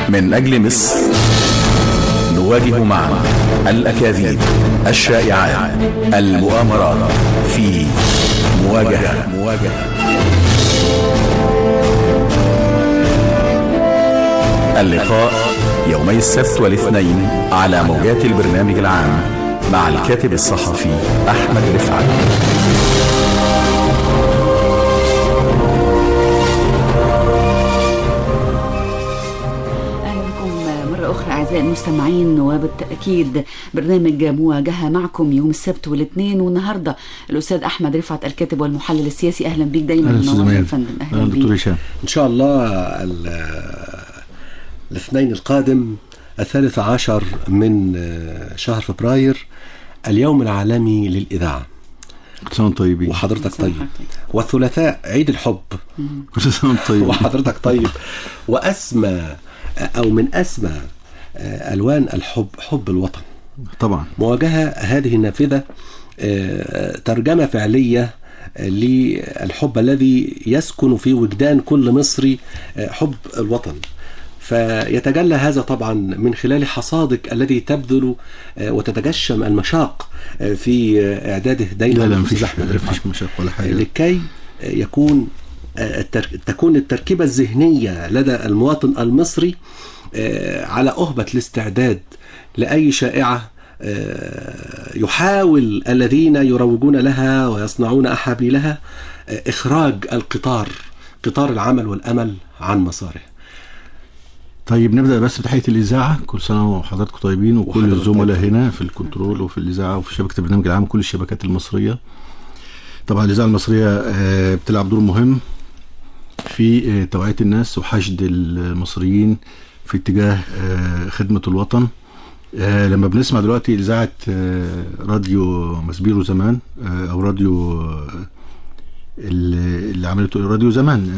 من أجل مصر نواجه معا الأكاذيب الشائعات المؤامرات في مواجهة مواجهة اللقاء يومي السبت والاثنين على موجات البرنامج العام مع الكاتب الصحفي أحمد رفعت أهلا بكم مرة أخرى أعزائي المستمعين وبالتأكيد برنامج مواجهة معكم يوم السبت والاثنين والنهاردة الأستاذ أحمد رفعت الكاتب والمحلل السياسي أهلا بيك دايما اهلا استاذ منورنا يا مان فندم اهلا دكتور هشام إن شاء الله ال- الاثنين القادم الثالث عشر من شهر فبراير اليوم العالمي للإذاعة كل سنه وانتم طيبين وحضرتك طيب والثلاثاء عيد الحب كل سنه وانتم طيبين وحضرتك طيب وأسمى أو من أسمى ألوان الحب حب الوطن طبعا مواجهة هذه النافذة آه، ترجمة فعلية آه، للحب الذي يسكن في وجدان كل مصري آه، حب الوطن فيتجلى هذا طبعا من خلال حصادك الذي تبذل آه، وتتجشم المشاق آه، في آه، اعداده دايما لا لا أستاذ مفيش أحمد رفعت. مفيش مشاق ولا حاجه لكي يكون التر... تكون التركيبة الذهنية لدى المواطن المصري آه، على أهبة الاستعداد لأي شائعة آه، يحاول الذين يروجون لها ويصنعون أحابيلها آه، إخراج القطار قطار العمل والأمل عن مساره طيب نبدا بس بتحيه الاذاعه كل سنه وحضراتكم طيبين وكل وحضرتك الزملاء طيب. هنا في الكنترول وفي الاذاعه وفي شبكه البرنامج العام كل الشبكات المصريه طبعا الاذاعه المصريه آه، بتلعب دور مهم في آه، توعيه الناس وحشد المصريين في اتجاه آه، خدمه الوطن آه، لما بنسمع دلوقتي اذاعه آه، راديو مسبيرو زمان آه، او راديو آه، اللي اللي عملته راديو زمان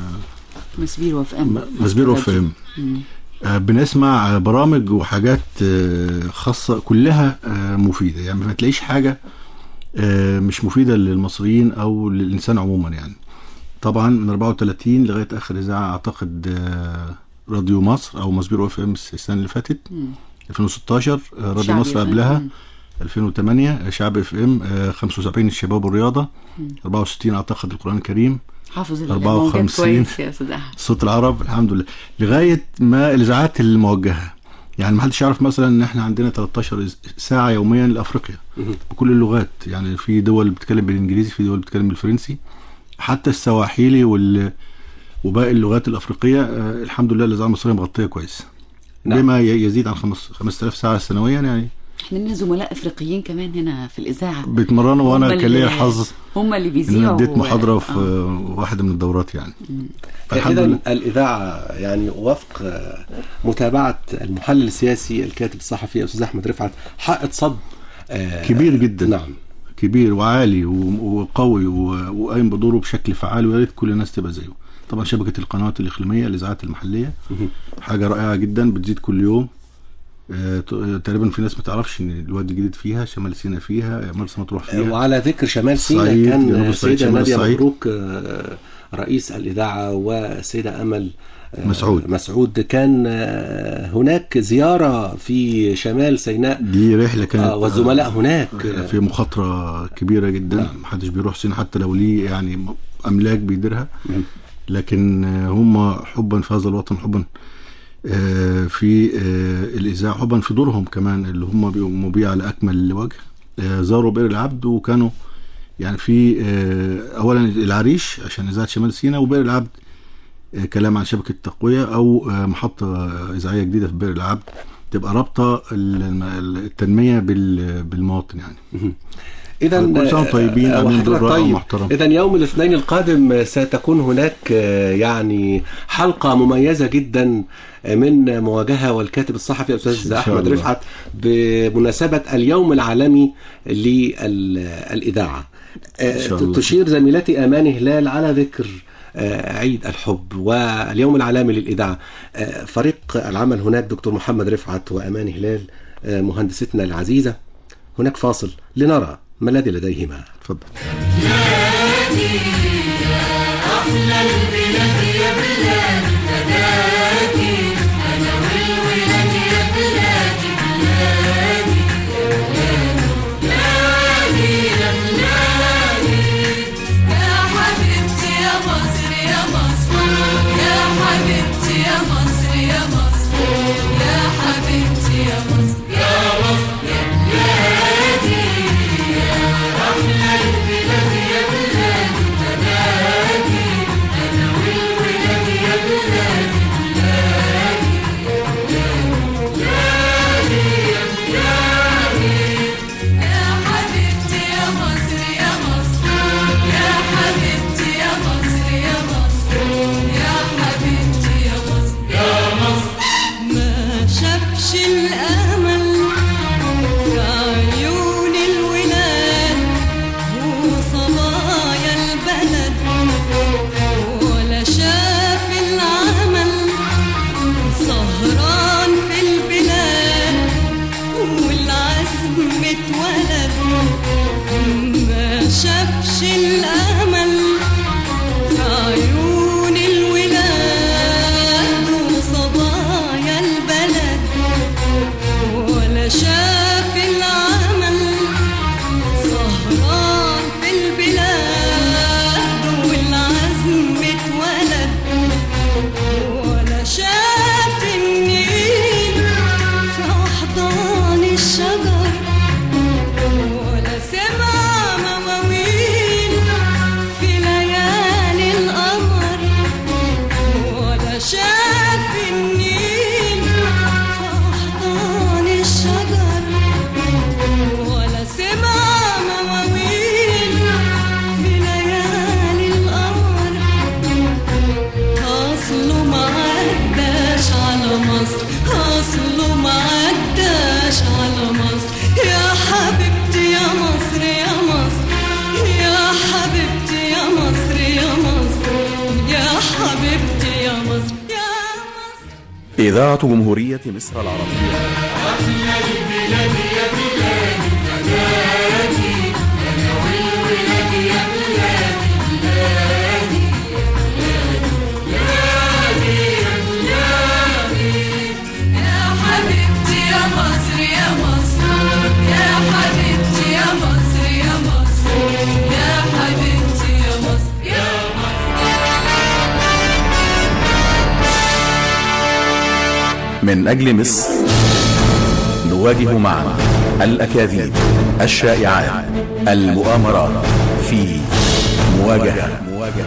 آه، مسبير وف ام مسبيرو اف ام آه، بنسمع آه، برامج وحاجات آه، خاصة كلها آه، مفيدة يعني ما تلاقيش حاجة آه، مش مفيدة للمصريين أو للإنسان عموما يعني طبعا من 34 لغاية آخر إذاعة أعتقد آه، راديو مصر أو مسبيرو اف ام السنة اللي فاتت 2016 آه، راديو شعبي مصر FM. قبلها مم. 2008 آه، شعب اف ام 75 الشباب والرياضة 64 أعتقد القرآن الكريم حافظ 54. الموجات كويس يا أستاذ أحمد صوت العرب الحمد لله لغايه ما الاذاعات الموجهه يعني ما حدش يعرف مثلا ان احنا عندنا 13 ساعه يوميا لافريقيا بكل اللغات يعني في دول بتتكلم بالانجليزي في دول بتتكلم بالفرنسي حتى السواحيلي وال وباقي اللغات الافريقيه آه الحمد لله الاذاعه المصريه مغطيه كويس نعم. بما ي- يزيد عن خمس 5000 ساعه سنويا يعني احنا لنا زملاء افريقيين كمان هنا في الاذاعه بيتمرنوا هم وانا كان ليا اللي- الحظ هم اللي ان بيذيعوا انا اديت محاضره في آه. آه. واحده من الدورات يعني فالحمد إذا لله الإذاعة يعني وفق آه، متابعة المحلل السياسي الكاتب الصحفي أستاذ أحمد رفعت حائط صد آه، كبير جدا نعم كبير وعالي و- وقوي و- وقايم بدوره بشكل فعال ويا ريت كل الناس تبقى زيه طبعا شبكه القنوات الاقليميه الاذاعات المحليه حاجه رائعه جدا بتزيد كل يوم آه، ت- تقريبا في ناس ما تعرفش ان الوادي الجديد فيها شمال سيناء فيها مرسى مطروح فيها وعلى ذكر شمال سيناء الصعيد، كان جنوب الصعيد، السيدة شمال نادية الصعيد. مبروك آه، رئيس الإذاعة والسيدة أمل آه، مسعود. مسعود كان آه، هناك زيارة في شمال سيناء دي رحله كانت آه، والزملاء هناك آه، في مخاطره كبيره جدا محدش بيروح سينا حتى لو ليه يعني م- املاك بيديرها لكن آه، هم حبا في هذا الوطن حبا آه، في آه، الاذاعه حبا في دورهم كمان اللي هم بيقوموا بيه على اكمل وجه آه، زاروا بئر العبد وكانوا يعني في آه، اولا العريش عشان اذاعه شمال سيناء وبئر العبد آه، كلام عن شبكه تقويه او آه، محطه اذاعيه جديده في بئر العبد تبقى رابطه ال- التنميه بال- بالمواطن يعني إذا كل سنة وأنتم طيبين، عاملين دور رائع ومحترم. إذا يوم الاثنين القادم ستكون هناك آه، يعني حلقة مميزة جدا من مواجهة والكاتب الصحفي الأستاذ إن شاء أحمد الله. رفعت بمناسبة اليوم العالمي للإذاعة آه، إن شاء الله. تشير زميلتي أمان هلال على ذكر آه، عيد الحب واليوم العالمي للإذاعة آه، فريق العمل هناك دكتور محمد رفعت وأمان هلال آه، مهندستنا العزيزة هناك فاصل لنرى ما الذي لديهما اتفضل أحلى البلاد يا بلاد فداكي أنا إذاعة جمهورية مصر العربية يا حبيبتي يا مصر يا مصر يا حبيبتي يا مصر يا مصر يا حبيبتي يا مصر يا من أجل مصر نواجه معا الأكاذيب الشائعات المؤامرات في مواجهة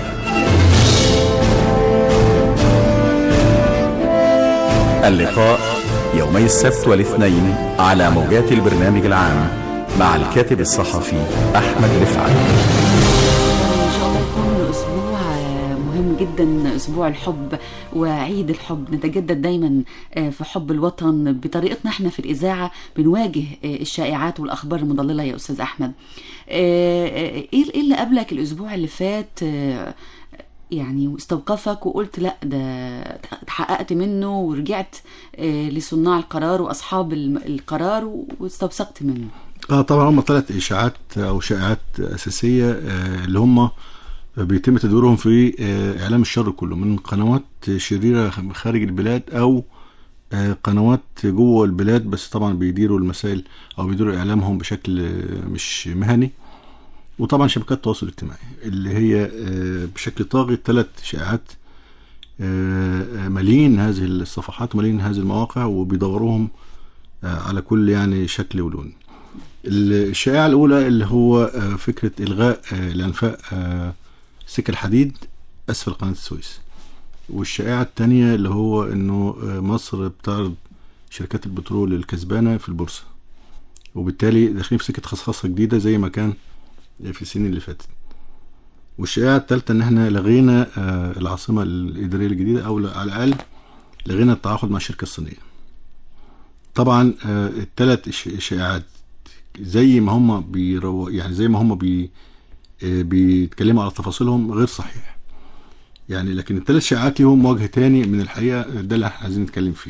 اللقاء يومي السبت والاثنين على موجات البرنامج العام مع الكاتب الصحفي أحمد رفعت ان شاء الله يكون اسبوع آه، مهم جدا اسبوع الحب وعيد الحب نتجدد دايما آه، في حب الوطن بطريقتنا احنا في الاذاعه بنواجه آه، الشائعات والاخبار المضلله يا استاذ احمد آه، آه، ايه إيه اللي قبلك الاسبوع اللي فات آه، يعني استوقفك وقلت لا ده اتحققت منه ورجعت آه، لصناع القرار واصحاب الم- القرار واستوثقت منه اه طبعا هم ثلاث اشاعات او شائعات اساسيه آه اللي هم بيتم تدويرهم في آه اعلام الشر كله من قنوات شريره خارج البلاد او آه قنوات جوه البلاد بس طبعا بيديروا المسائل او بيديروا اعلامهم بشكل آه، مش مهني وطبعا شبكات التواصل الاجتماعي اللي هي آه، بشكل طاغي ثلاث شائعات آه، آه، مالين هذه الصفحات مالين هذه المواقع وبيدوروهم آه، على كل يعني شكل ولون الشائعة الأولى اللي هو آه، فكرة إلغاء آه، الأنفاق آه، سكة الحديد أسفل قناة السويس والشائعة الثانية اللي هو إنه آه، مصر بتعرض شركات البترول الكسبانة في البورصة وبالتالي داخلين في سكة خصخصة جديدة زي ما كان في السنين اللي فاتت والشائعة الثالثة إن إحنا لغينا آه، العاصمة الإدارية الجديدة أو على الأقل لغينا التعاقد مع الشركة الصينية طبعا آه، الثلاث إش- شائعات زي ما هم بيرو يعني زي ما هم بي آه، بيتكلموا على تفاصيلهم غير صحيح يعني لكن الثلاث شائعات ليهم وجه تاني من الحقيقه ده اللي احنا عايزين نتكلم فيه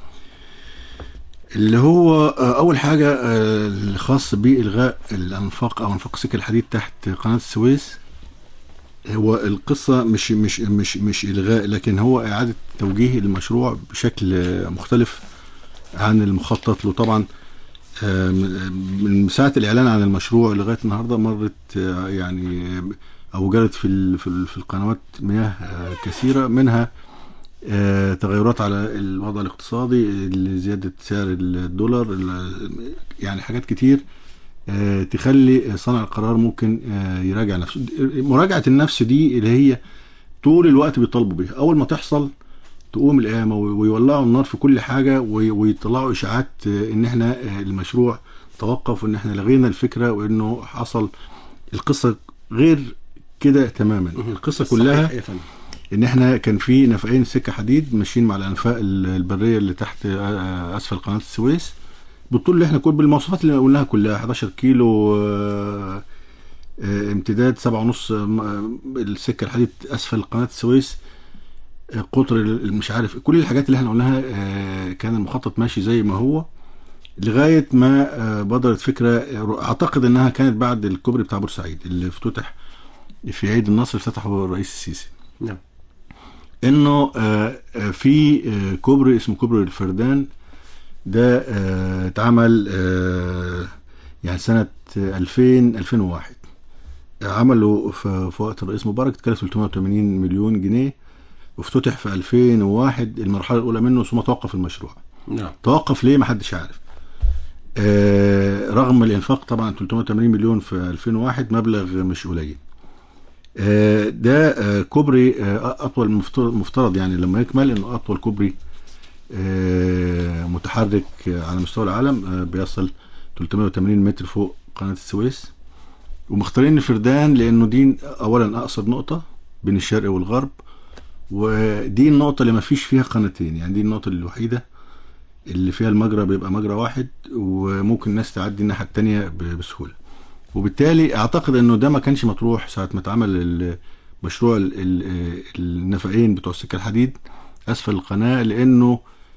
اللي هو آه، اول حاجه آه، الخاص بالغاء الانفاق او انفاق سكه الحديد تحت قناه السويس هو القصه مش مش مش مش الغاء لكن هو اعاده توجيه المشروع بشكل آه، مختلف عن المخطط له طبعا آه، من ساعة الإعلان عن المشروع لغاية النهاردة مرت آه، يعني آه، أو جرت في ال- في ال- في القنوات مياه آه، كثيرة منها آه، تغيرات على الوضع الاقتصادي ال- زيادة سعر الدولار ال- يعني حاجات كتير آه، تخلي صانع القرار ممكن آه، يراجع نفسه مراجعة النفس دي اللي هي طول الوقت بيطالبوا بيها أول ما تحصل تقوم القيامة ويولعوا النار في كل حاجة وي- ويطلعوا إشاعات آه، إن إحنا آه، المشروع توقف وإن إحنا لغينا الفكرة وإنه حصل القصة غير كده تماما القصة كلها صحيح يا فندم ان احنا كان في نفقين سكه حديد ماشيين مع الانفاق ال- البريه اللي تحت آه، اسفل قناه السويس بالطول اللي احنا كل بالمواصفات اللي قلناها كلها 11 كيلو آه، آه، امتداد 7.5 م- السكه الحديد اسفل قناه السويس آه، قطر ال- مش عارف كل الحاجات اللي احنا قلناها آه، كان المخطط ماشي زي ما هو لغايه ما آه، بدرت فكره آه، اعتقد انها كانت بعد الكوبري بتاع بورسعيد اللي افتتح في عيد النصر افتتحه الرئيس السيسي نعم انه آه، آه، في آه، كوبري اسمه كوبري الفردان ده آه، اتعمل آه، يعني سنة آه، 2000 2001 آه، عملوا في في وقت الرئيس مبارك اتكلف 380 مليون جنيه وافتتح في 2001 المرحلة الأولى منه ثم توقف المشروع نعم توقف ليه محدش عارف آه رغم الانفاق طبعا 380 مليون في 2001 مبلغ مش قليل آه ده آه كوبري آه اطول مفترض, مفترض يعني لما يكمل انه اطول كوبري آه متحرك آه على مستوى العالم آه بيصل 380 متر فوق قناه السويس ومختارين الفردان لانه دي اولا اقصر نقطه بين الشرق والغرب ودي النقطه اللي ما فيش فيها قناتين يعني دي النقطه الوحيده اللي فيها المجرى بيبقى مجرى واحد وممكن الناس تعدي الناحيه التانية ب- بسهوله وبالتالي اعتقد انه ده ما كانش مطروح ساعه ما اتعمل ال- مشروع ال- ال- النفقين بتوع السكه الحديد اسفل القناه لانه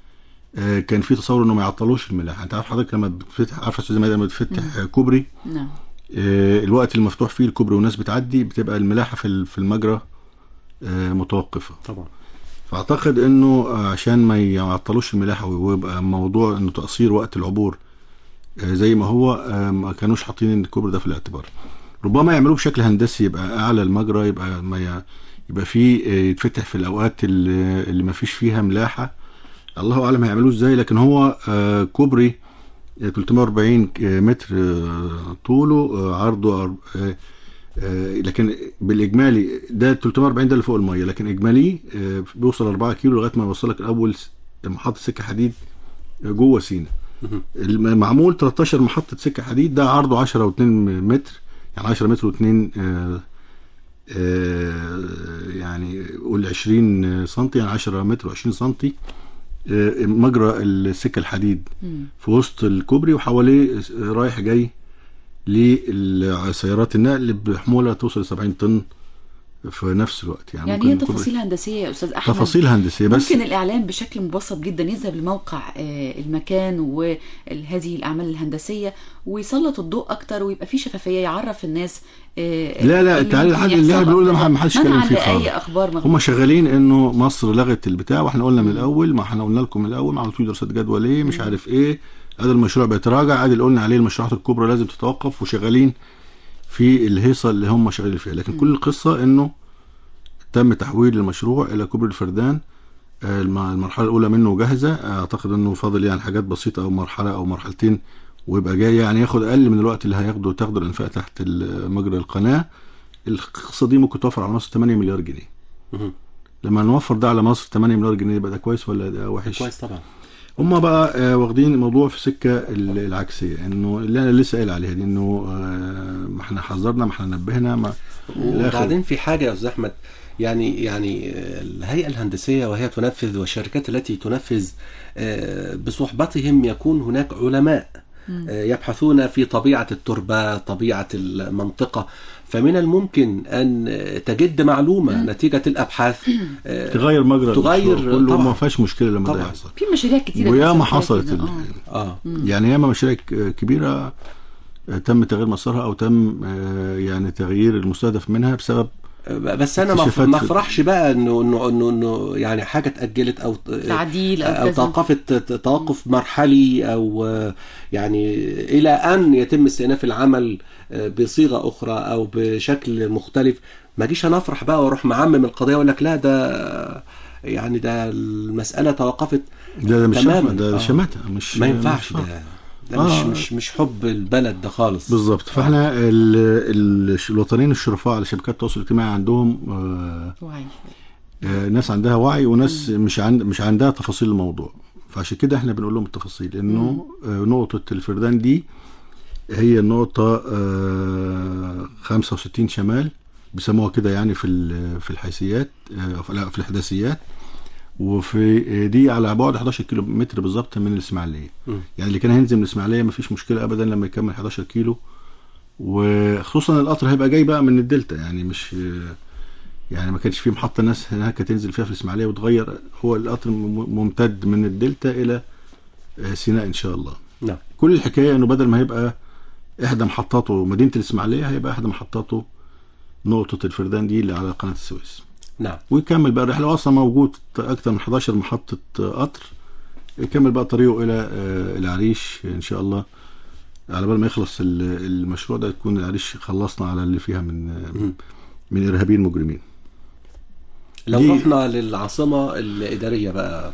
آه، كان في تصور انه ما يعطلوش الملاحه انت عارف حضرتك لما بتفتح عارف يا استاذ ماده لما بتفتح آه، كوبري نعم آه، الوقت المفتوح فيه الكوبري والناس بتعدي بتبقى الملاحه في ال- في المجرى آه، متوقفه طبعا فاعتقد انه آه، عشان ما يعطلوش الملاحه ويبقى موضوع انه تقصير وقت العبور آه، زي ما هو آه، ما كانوش حاطين الكوبري ده في الاعتبار ربما يعملوه بشكل هندسي يبقى اعلى المجرى يبقى ما ي- يبقى فيه آه، يتفتح في الاوقات اللي اللي ما فيش فيها ملاحه الله اعلم هيعملوه ازاي لكن هو آه، كوبري آه، 340 متر آه، طوله آه، عرضه أر- آه، آه، لكن بالاجمالي ده 340 ده اللي فوق الميه لكن اجمالي آه، بيوصل 4 كيلو لغايه ما يوصلك اول س- محطه سكه حديد آه، جوه سينا الم- معمول 13 محطه سكه حديد ده عرضه 10 و2 متر يعني 10 متر و2 يعني قول 20 سم يعني 10 متر و20 سم مجرى السكه الحديد في وسط الكوبري وحواليه رايح جاي للسيارات النقل بحموله توصل ل 70 طن في نفس الوقت يعني, يعني ممكن هي الكوبري- تفاصيل هندسيه يا استاذ احمد تفاصيل هندسيه بس ممكن الاعلام بشكل مبسط جدا يذهب لموقع آه، المكان وهذه الاعمال الهندسيه ويسلط الضوء اكتر ويبقى في شفافيه يعرف الناس آه، لا لا اللي تعالى ممكن الحاجة اللي احنا يحصل بنقوله ده أو ما كذا. حدش منعاً يتكلم فيه لأي خالص اخبار هم مغلوطة. شغالين انه مصر لغت البتاع واحنا قلنا من الاول ما احنا قلنا لكم من الاول ما عملتوش دراسات جدوى ليه مش عارف ايه ادي المشروع بيتراجع ادي اللي قلنا عليه المشروعات الكبرى لازم تتوقف وشغالين في الهيصه اللي هم شغالين فيها لكن كل القصه انه تم تحويل المشروع الى كوبري الفردان آه، الم- المرحله الاولى منه جاهزه آه، اعتقد انه فاضل يعني حاجات بسيطه او مرحله او مرحلتين ويبقى جاي يعني ياخد اقل من الوقت اللي هياخده تاخده الانفاق تحت ال- مجرى القناه القصه دي ممكن توفر على مصر 8 مليار جنيه مهم. لما نوفر ده على مصر 8 مليار جنيه يبقى ده كويس ولا ده وحش كويس طبعا هم بقى آه، واخدين الموضوع في سكه ال- العكسيه انه اللي انا لسه قايل عليها دي انه آه، ما احنا حذرنا ما احنا نبهنا ما الآخر. وبعدين في حاجه يا استاذ احمد يعني يعني الهيئه الهندسيه وهي تنفذ والشركات التي تنفذ آه، بصحبتهم يكون هناك علماء آه، يبحثون في طبيعه التربه طبيعه المنطقه فمن الممكن ان تجد معلومه نتيجه الابحاث آه، تغير مجرى تغير المشروع كله طبعاً. ما فيهاش مشكله لما ده طبعاً. يحصل في مشاريع كتيره وياما بتحصل حصلت كده. ال- آه. اه يعني ياما مشاريع ك- كبيره آه، تم تغيير مسارها او تم آه، يعني تغيير المستهدف منها بسبب بس انا ما اكتشافات ما في- افرحش بقى انه انه انه انه يعني حاجه اتاجلت او تعديل أو او كذا. توقفت توقف مرحلي او آه، يعني الى ان يتم استئناف العمل آه، بصيغه اخرى او بشكل مختلف ما جيش انا افرح بقى واروح معمم القضيه واقول لك لا ده يعني ده المساله توقفت ده, ده مش تماماً. شماتة، ده آه. شماتة مش ما ينفعش مش ده ده مش آه. مش مش حب البلد ده خالص بالظبط فاحنا ال- ال- الوطنيين الشرفاء على شبكات التواصل الاجتماعي عندهم آه، وعي آه، ناس عندها وعي وناس مش عند مش عندها تفاصيل الموضوع فعشان كده احنا بنقول لهم التفاصيل انه آه، نقطة الفردان دي هي النقطة آه، 65 شمال بيسموها كده يعني في ال- في الحيثيات آه، في- لا في الاحداثيات وفي آه، دي على بعد 11 كيلو متر بالظبط من الاسماعيليه مم. يعني اللي كان هينزل من الاسماعيليه مفيش مشكله ابدا لما يكمل 11 كيلو وخصوصا القطر هيبقى جاي بقى من الدلتا يعني مش يعني ما كانش في محطه الناس هناك تنزل فيها في الاسماعيليه وتغير هو القطر م- ممتد من الدلتا الى آه، سيناء ان شاء الله نعم كل الحكايه انه بدل ما يبقى احدى محطاته مدينه الاسماعيليه هيبقى احدى محطاته نقطه الفردان دي اللي على قناه السويس نعم ويكمل بقى الرحله اصلا موجود اكتر من 11 محطه قطر يكمل بقى طريقه الى آه، العريش ان شاء الله على بال ما يخلص ال- المشروع ده تكون العريش خلصنا على اللي فيها من مم. من ارهابيين مجرمين لو دي- رحنا للعاصمة الإدارية بقى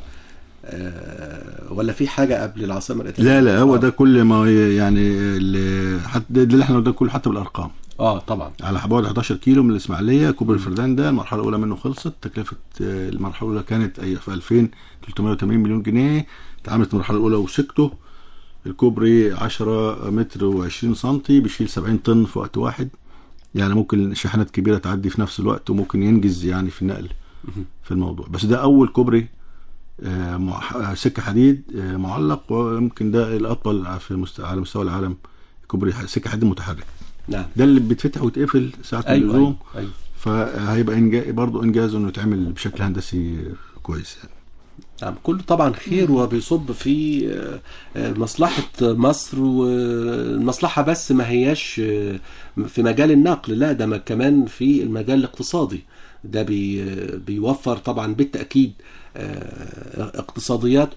آه، ولا في حاجة قبل العاصمة الإدارية؟ لا لا هو آه. ده كل ما ي- يعني اللي حتى ده اللي احنا ده كله حتى بالارقام اه طبعا على بعد 11 كيلو من الاسماعيليه كوبري الفردان ده المرحله الاولى منه خلصت تكلفه آه، المرحله الاولى كانت أي- في 2380 مليون جنيه اتعملت المرحله الاولى وسكته الكوبري 10 متر و20 سنتي بيشيل 70 طن في وقت واحد يعني ممكن شحنات كبيره تعدي في نفس الوقت وممكن ينجز يعني في النقل في الموضوع بس ده اول كوبري آه، مع- آه، سكه حديد آه، معلق ويمكن ده الاطول في مست... على مستوى العالم كوبري ح- سكه حديد متحرك نعم ده اللي بيتفتح ويتقفل ساعه أيوة اللزوم أيوة, أيوة. فهيبقى إنجا... برضه انجاز انه يتعمل بشكل هندسي كويس يعني نعم كله طبعا خير وبيصب في آه، آه، مصلحة مصر والمصلحة بس ما هياش آه، في مجال النقل لا ده ما كمان في المجال الاقتصادي ده بي بيوفر طبعا بالتأكيد آه، اقتصاديات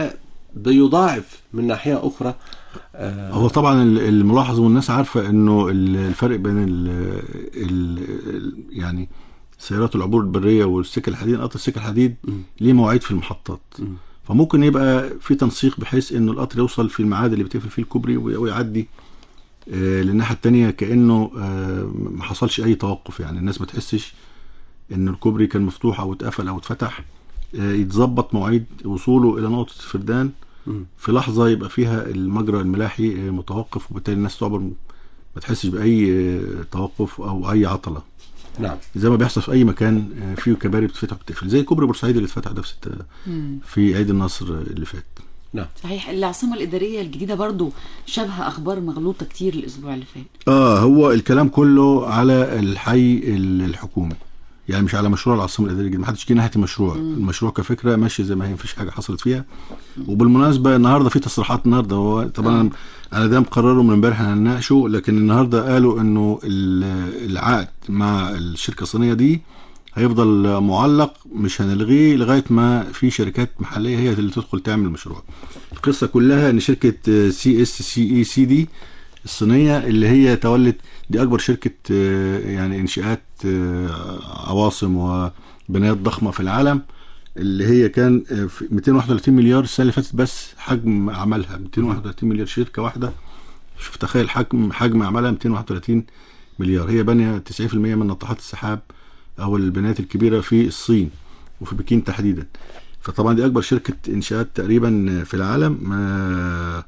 وبيضاعف من ناحية أخرى آه، هو طبعا ال- الملاحظ والناس عارفه انه ال- الفرق بين ال ال ال يعني سيارات العبور البريه والسكه الحديد قطر السكه الحديد ليه مواعيد في المحطات فممكن يبقى في تنسيق بحيث انه القطر يوصل في الميعاد اللي بيتقفل فيه الكوبري وي- ويعدي آه، للناحيه الثانيه كانه آه، ما حصلش اي توقف يعني الناس ما تحسش ان الكوبري كان مفتوح او اتقفل او اتفتح آه، يتظبط مواعيد وصوله الى نقطه الفردان في لحظه يبقى فيها المجرى الملاحي آه، متوقف وبالتالي الناس تعبر ما تحسش باي آه، توقف او اي عطله نعم زي ما بيحصل في اي مكان آه، فيه كباري بتتفتح وبتقفل زي كوبري بورسعيد اللي اتفتح ده في ست- في عيد النصر اللي فات نعم صحيح العاصمة الإدارية الجديدة برضو شبه أخبار مغلوطة كتير الأسبوع اللي فات اه هو الكلام كله على الحي ال- الحكومي يعني مش على مشروع العاصمه الاداريه الجديده ما حدش جه ناحيه المشروع المشروع كفكره ماشي زي ما هي مفيش حاجه حصلت فيها وبالمناسبه النهارده في تصريحات النهارده هو طبعا انا انا ده مقرره من امبارح هنناقشه لكن النهارده قالوا انه ال- العقد مع الشركه الصينيه دي هيفضل معلق مش هنلغيه لغايه ما في شركات محليه هي اللي تدخل تعمل المشروع القصه كلها ان شركه سي اس سي اي سي دي الصينيه اللي هي تولت دي اكبر شركه آه، يعني انشاءات آه، عواصم وبنايات ضخمه في العالم اللي هي كان آه، في 231 مليار السنه اللي فاتت بس حجم عملها 231 مليار شركه واحده شوف تخيل حجم حجم عملها 231 مليار هي بانيه 90% من ناطحات السحاب او البنايات الكبيره في الصين وفي بكين تحديدا فطبعا دي اكبر شركه انشاءات تقريبا في العالم آه،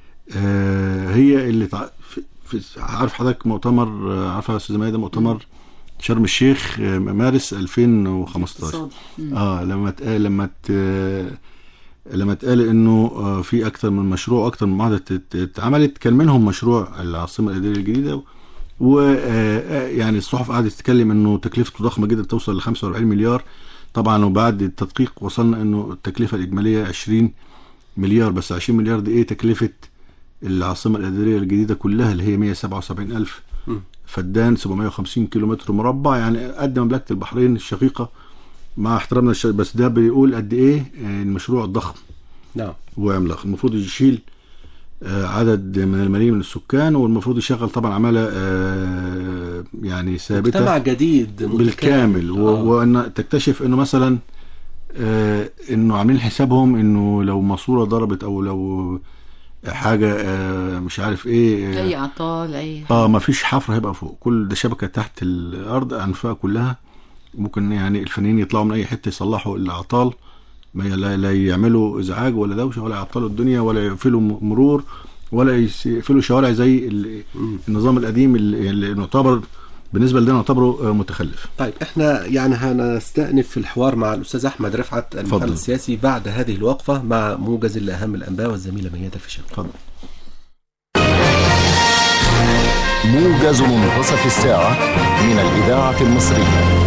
آه، هي اللي تع... في... في... عارف حضرتك مؤتمر آه، عارفه يا استاذ مايده مؤتمر شرم الشيخ آه، مارس 2015 اقتصادي. مم. اه لما تقال لما ت... لما اتقال انه آه، في اكتر من مشروع واكتر من معاهده ات- اتعملت كان منهم مشروع العاصمه الاداريه الجديده ويعني الصحف قعدت تتكلم انه تكلفته ضخمه جدا توصل ل 45 مليار طبعا وبعد التدقيق وصلنا انه التكلفه الاجماليه 20 مليار بس 20 مليار دي ايه تكلفه العاصمه الاداريه الجديده كلها اللي هي 177 الف فدان 750 كيلومتر مربع يعني قد مملكه البحرين الشقيقه مع احترامنا الش... بس ده بيقول قد ايه آه، المشروع ضخم نعم وعملاق المفروض يشيل آه، عدد من الملايين من السكان والمفروض يشغل طبعا عماله آه، يعني ثابته مجتمع جديد متكامل. بالكامل و... آه. وان تكتشف انه مثلا آه انه عاملين حسابهم انه لو ماسوره ضربت او لو حاجه آه مش عارف ايه أي آه, أعطال أي اه ما فيش حفر هيبقى فوق كل ده شبكه تحت الارض انفاق كلها ممكن يعني الفنيين يطلعوا من اي حته يصلحوا الاعطال ما ي- لا, لا يعملوا ازعاج ولا دوشه ولا يعطلوا الدنيا ولا يقفلوا م- مرور ولا يس- يقفلوا شوارع زي ال- النظام القديم اللي اللي نعتبر بالنسبه لنا نعتبره آه، متخلف طيب احنا يعني هنستأنف في الحوار مع الأستاذ أحمد رفعت المحلل اتفضل. السياسي بعد هذه الوقفة مع موجز لأهم الأنباء والزميلة ميادة الفيشاوي اتفضل موجز منتصف الساعة من الإذاعة المصرية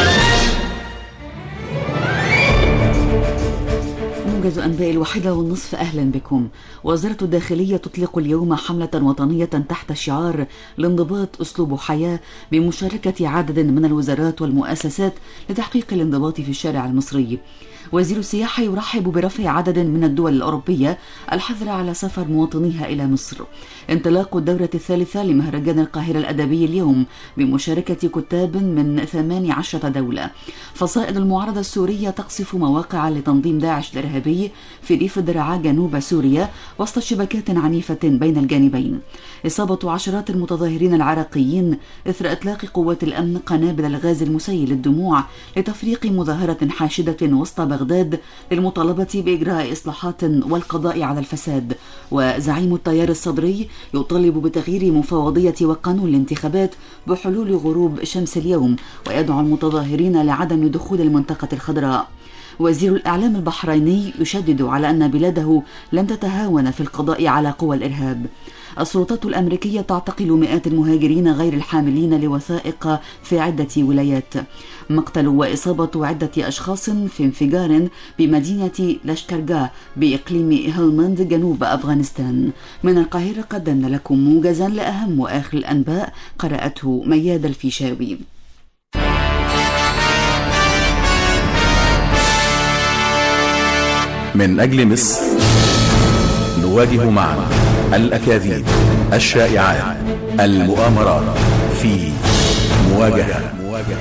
موجز أنباء الواحدة والنصف أهلا بكم وزارة الداخلية تطلق اليوم حملة وطنية تحت شعار الانضباط أسلوب حياة بمشاركة عدد من الوزارات والمؤسسات لتحقيق الانضباط في الشارع المصري وزير السياحة يرحب برفع عدد من الدول الأوروبية الحظر على سفر مواطنيها إلى مصر انطلاق الدورة الثالثة لمهرجان القاهرة الأدبي اليوم بمشاركة كتاب من 18 دولة فصائل المعارضة السورية تقصف مواقع لتنظيم داعش الإرهابي في ريف الدرعا جنوب سوريا وسط شبكات عنيفة بين الجانبين إصابة عشرات المتظاهرين العراقيين إثر إطلاق قوات الأمن قنابل الغاز المسيل للدموع لتفريق مظاهرة حاشدة وسط بغداد للمطالبة بإجراء إصلاحات والقضاء على الفساد وزعيم التيار الصدري يطالب بتغيير مفوضية وقانون الانتخابات بحلول غروب شمس اليوم ويدعو المتظاهرين لعدم دخول المنطقة الخضراء وزير الإعلام البحريني يشدد على أن بلاده لن تتهاون في القضاء على قوى الإرهاب السلطات الأمريكية تعتقل مئات المهاجرين غير الحاملين لوثائق في عدة ولايات مقتل وإصابة عدة أشخاص في انفجار بمدينة لشكرجاه بإقليم هلمند جنوب أفغانستان من القاهرة قدمنا لكم موجزا لأهم وآخر الأنباء قرأته مياد الفيشاوي من أجل مصر نواجه معا الأكاذيب الشائعات المؤامرات في مواجهة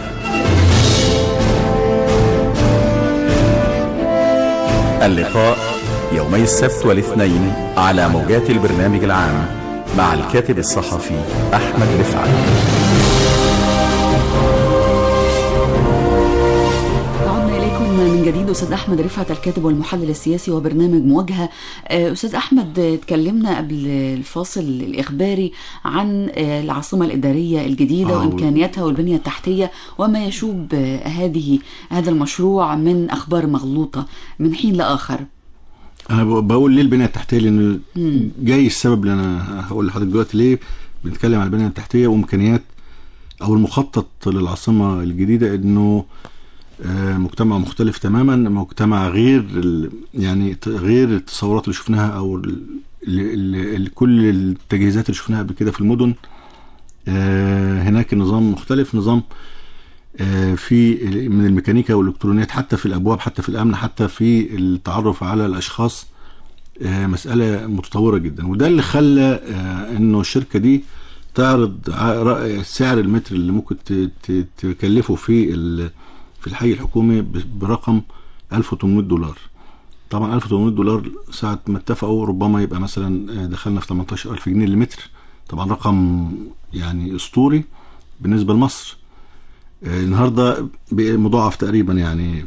اللقاء يومي السبت والاثنين على موجات البرنامج العام مع الكاتب الصحفي أحمد رفعت عدنا إليكم من جديد أستاذ أحمد رفعت الكاتب والمحلل السياسي وبرنامج مواجهة آه، أستاذ أحمد آه، اتكلمنا قبل الفاصل الإخباري عن آه، العاصمة الإدارية الجديدة آه، وإمكانياتها والبنية التحتية وما يشوب آه، هذه هذا المشروع من أخبار مغلوطة من حين لآخر انا ب- بقول ليه البنيه التحتيه لان جاي السبب اللي انا هقول لحضرتك دلوقتي ليه بنتكلم عن البنيه التحتيه وامكانيات او المخطط للعاصمه الجديده انه آه، مجتمع مختلف تماما مجتمع غير ال- يعني ت- غير التصورات اللي شفناها او ال- ال- ال- كل التجهيزات اللي شفناها قبل كده في المدن آه، هناك النظام مختلف نظام آه، في من الميكانيكا والالكترونيات حتى في الابواب حتى في الامن حتى في التعرف على الاشخاص آه، مساله متطوره جدا وده اللي خلى آه، انه الشركه دي تعرض ع- رأي- سعر المتر اللي ممكن ت- ت- تكلفه في ال- في الحي الحكومي ب- برقم 1800 دولار طبعا 1800 دولار ساعة ما اتفقوا ربما يبقى مثلا آه، دخلنا في 18000 جنيه للمتر طبعا رقم يعني اسطوري بالنسبة لمصر آه، النهارده بقى مضاعف تقريبا يعني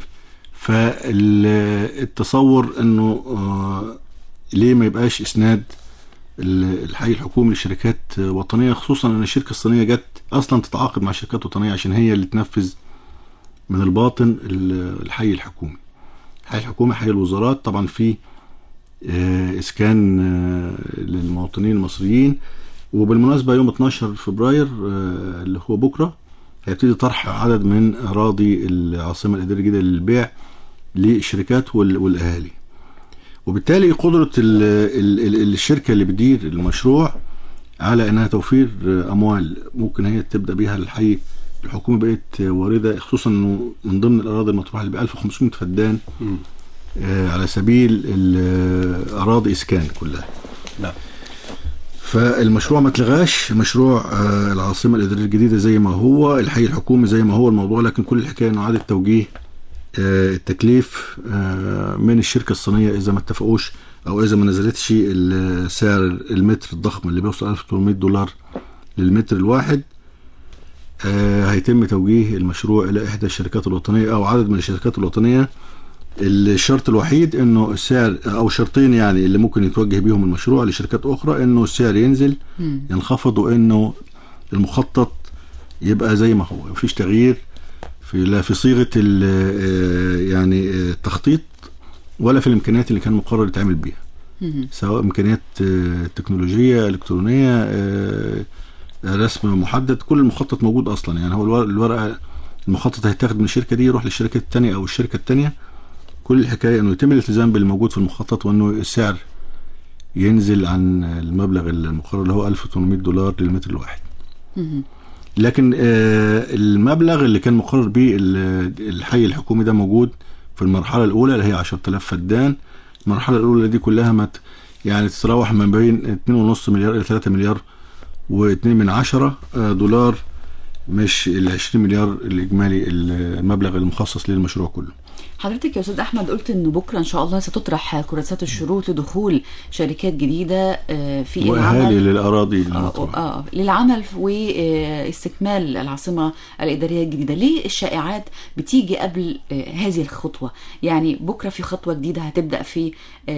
فالتصور انه آه، ليه ما يبقاش اسناد ال- الحي الحكومي لشركات آه، وطنيه خصوصا ان الشركه الصينيه جت اصلا تتعاقد مع شركات وطنيه عشان هي اللي تنفذ من الباطن ال- الحي الحكومي الحي الحكومي حي الوزارات طبعا في آه، اسكان آه، للمواطنين المصريين وبالمناسبه يوم 12 فبراير آه، اللي هو بكره هيبتدي طرح عدد من اراضي العاصمه الاداريه الجديده للبيع للشركات وال- والاهالي وبالتالي قدره ال ال ال الشركه اللي بتدير المشروع على انها توفير اموال ممكن هي تبدا بيها الحي الحكومه بقت وارده خصوصا انه من ضمن الاراضي المطروحه اللي ب 1500 فدان آه، على سبيل الاراضي اسكان كلها نعم فالمشروع ما اتلغاش مشروع آه، العاصمه الاداريه الجديده زي ما هو الحي الحكومي زي ما هو الموضوع لكن كل الحكايه انه اعاده توجيه آه، التكليف آه، من الشركه الصينيه اذا ما اتفقوش او اذا ما نزلتش ال- سعر المتر الضخم اللي بيوصل 1800 دولار للمتر الواحد آه، هيتم توجيه المشروع الى احدى الشركات الوطنيه او عدد من الشركات الوطنيه الشرط الوحيد انه السعر او شرطين يعني اللي ممكن يتوجه بيهم المشروع لشركات اخرى انه السعر ينزل ينخفض وانه المخطط يبقى زي ما هو مفيش تغيير في لا في صيغه ال- آه، يعني آه، التخطيط ولا في الامكانيات اللي كان مقرر يتعمل بيها سواء امكانيات آه، تكنولوجيه الكترونيه آه، رسم محدد كل المخطط موجود اصلا يعني هو الور- الورقه المخطط هيتاخد من الشركه دي يروح للشركه الثانيه او الشركه الثانيه كل الحكايه انه يتم الالتزام بالموجود في المخطط وانه السعر ينزل عن المبلغ المقرر اللي هو 1800 دولار للمتر الواحد لكن آه، المبلغ اللي كان مقرر به ال- الحي الحكومي ده موجود في المرحله الاولى اللي هي 10000 فدان المرحله الاولى دي كلها ما ت- يعني تتراوح ما بين 2.5 مليار الى 3 مليار و2 من عشرة آه، دولار مش ال 20 مليار الاجمالي المبلغ المخصص للمشروع كله حضرتك يا استاذ احمد قلت انه بكره ان شاء الله ستطرح كراسات الشروط لدخول شركات جديده آه، في واهالي العمل للاراضي آه المطروحه آه للعمل واستكمال العاصمة الإدارية الجديدة ليه الشائعات بتيجي قبل آه، هذه الخطوة يعني بكرة في خطوة جديدة هتبدأ في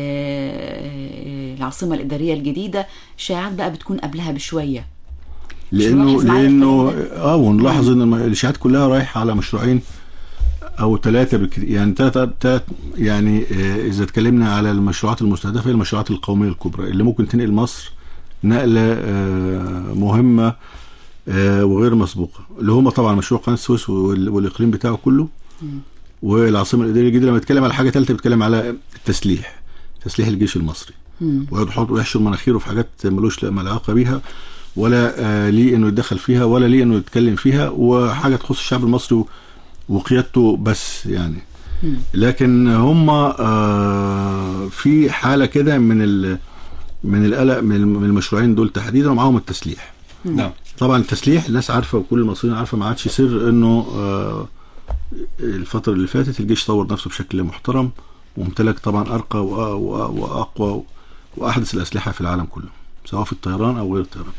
آه، العاصمة الإدارية الجديدة الشائعات بقى بتكون قبلها بشوية لانه ملاحظ معايا لانه الكلام اه ونلاحظ ان الم- الاشاعات كلها رايحه على مشروعين او ثلاثه بالكثير يعني ثلاثه ثلاث يعني آه، اذا اتكلمنا على المشروعات المستهدفه هي المشروعات القوميه الكبرى اللي ممكن تنقل مصر نقله آه، مهمه آه، وغير مسبوقه اللي هم طبعا مشروع قناه السويس وال- والاقليم بتاعه كله والعاصمه الاداريه الجديده لما بتكلم على حاجه ثالثه بتكلم على التسليح تسليح الجيش المصري ويحط ويحشر مناخيره في حاجات ملوش لا علاقه بيها ولا آه ليه انه يتدخل فيها ولا ليه انه يتكلم فيها وحاجه تخص الشعب المصري و- وقيادته بس يعني لكن هم آه في حاله كده من ال من القلق من الم- من المشروعين دول تحديدا ومعاهم التسليح نعم طبعا التسليح الناس عارفه وكل المصريين عارفه ما عادش سر انه آه الفتره اللي فاتت الجيش طور نفسه بشكل محترم وامتلك طبعا ارقى وأ- وأ- واقوى واحدث الاسلحه في العالم كله سواء في الطيران او غير الطيران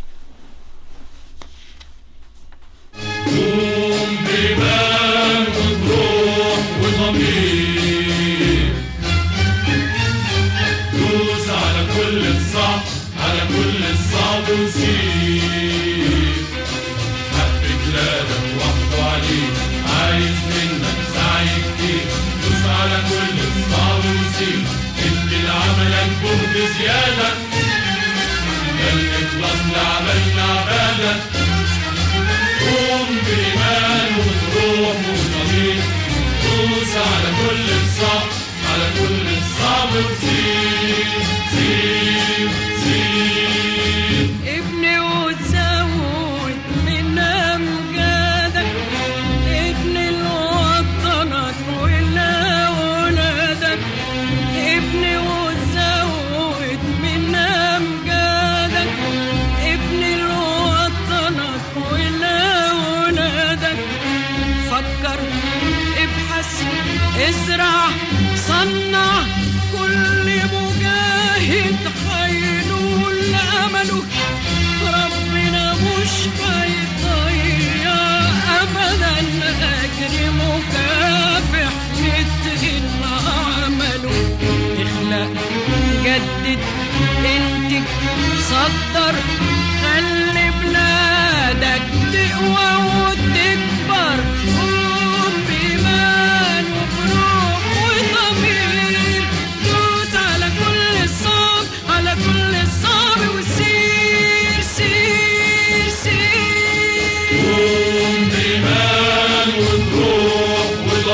دوس على كل الصعب على كل الصعب وسيب حب بلادك وحده عليك عايز منك سعي كتير دوس على كل الصعب وسيب ادي لعملك جهد زيادة ده الإخلاص لعملنا عبادة قوم بإيمان وبروح وضمير دوس على كل الصعب على كل الصعب وسيب سيب سيب ابني وتزود من امجادك ابني لوطنك ولأولادك ابني وتزود من امجادك ابني لوطنك ولأولادك فكر ابحث ازرع صنع كل مجاهد هينول امله ربنا مش هيضيع ابدا اجر مكافح متقن عمله اخلق جدد انتج صدر خلي بلادك تقوى وتكبر قوم بإيمان وبروح وضمير دوس على كل الصعب على كل الصعب وسير سير سير قوم بإيمان وبروح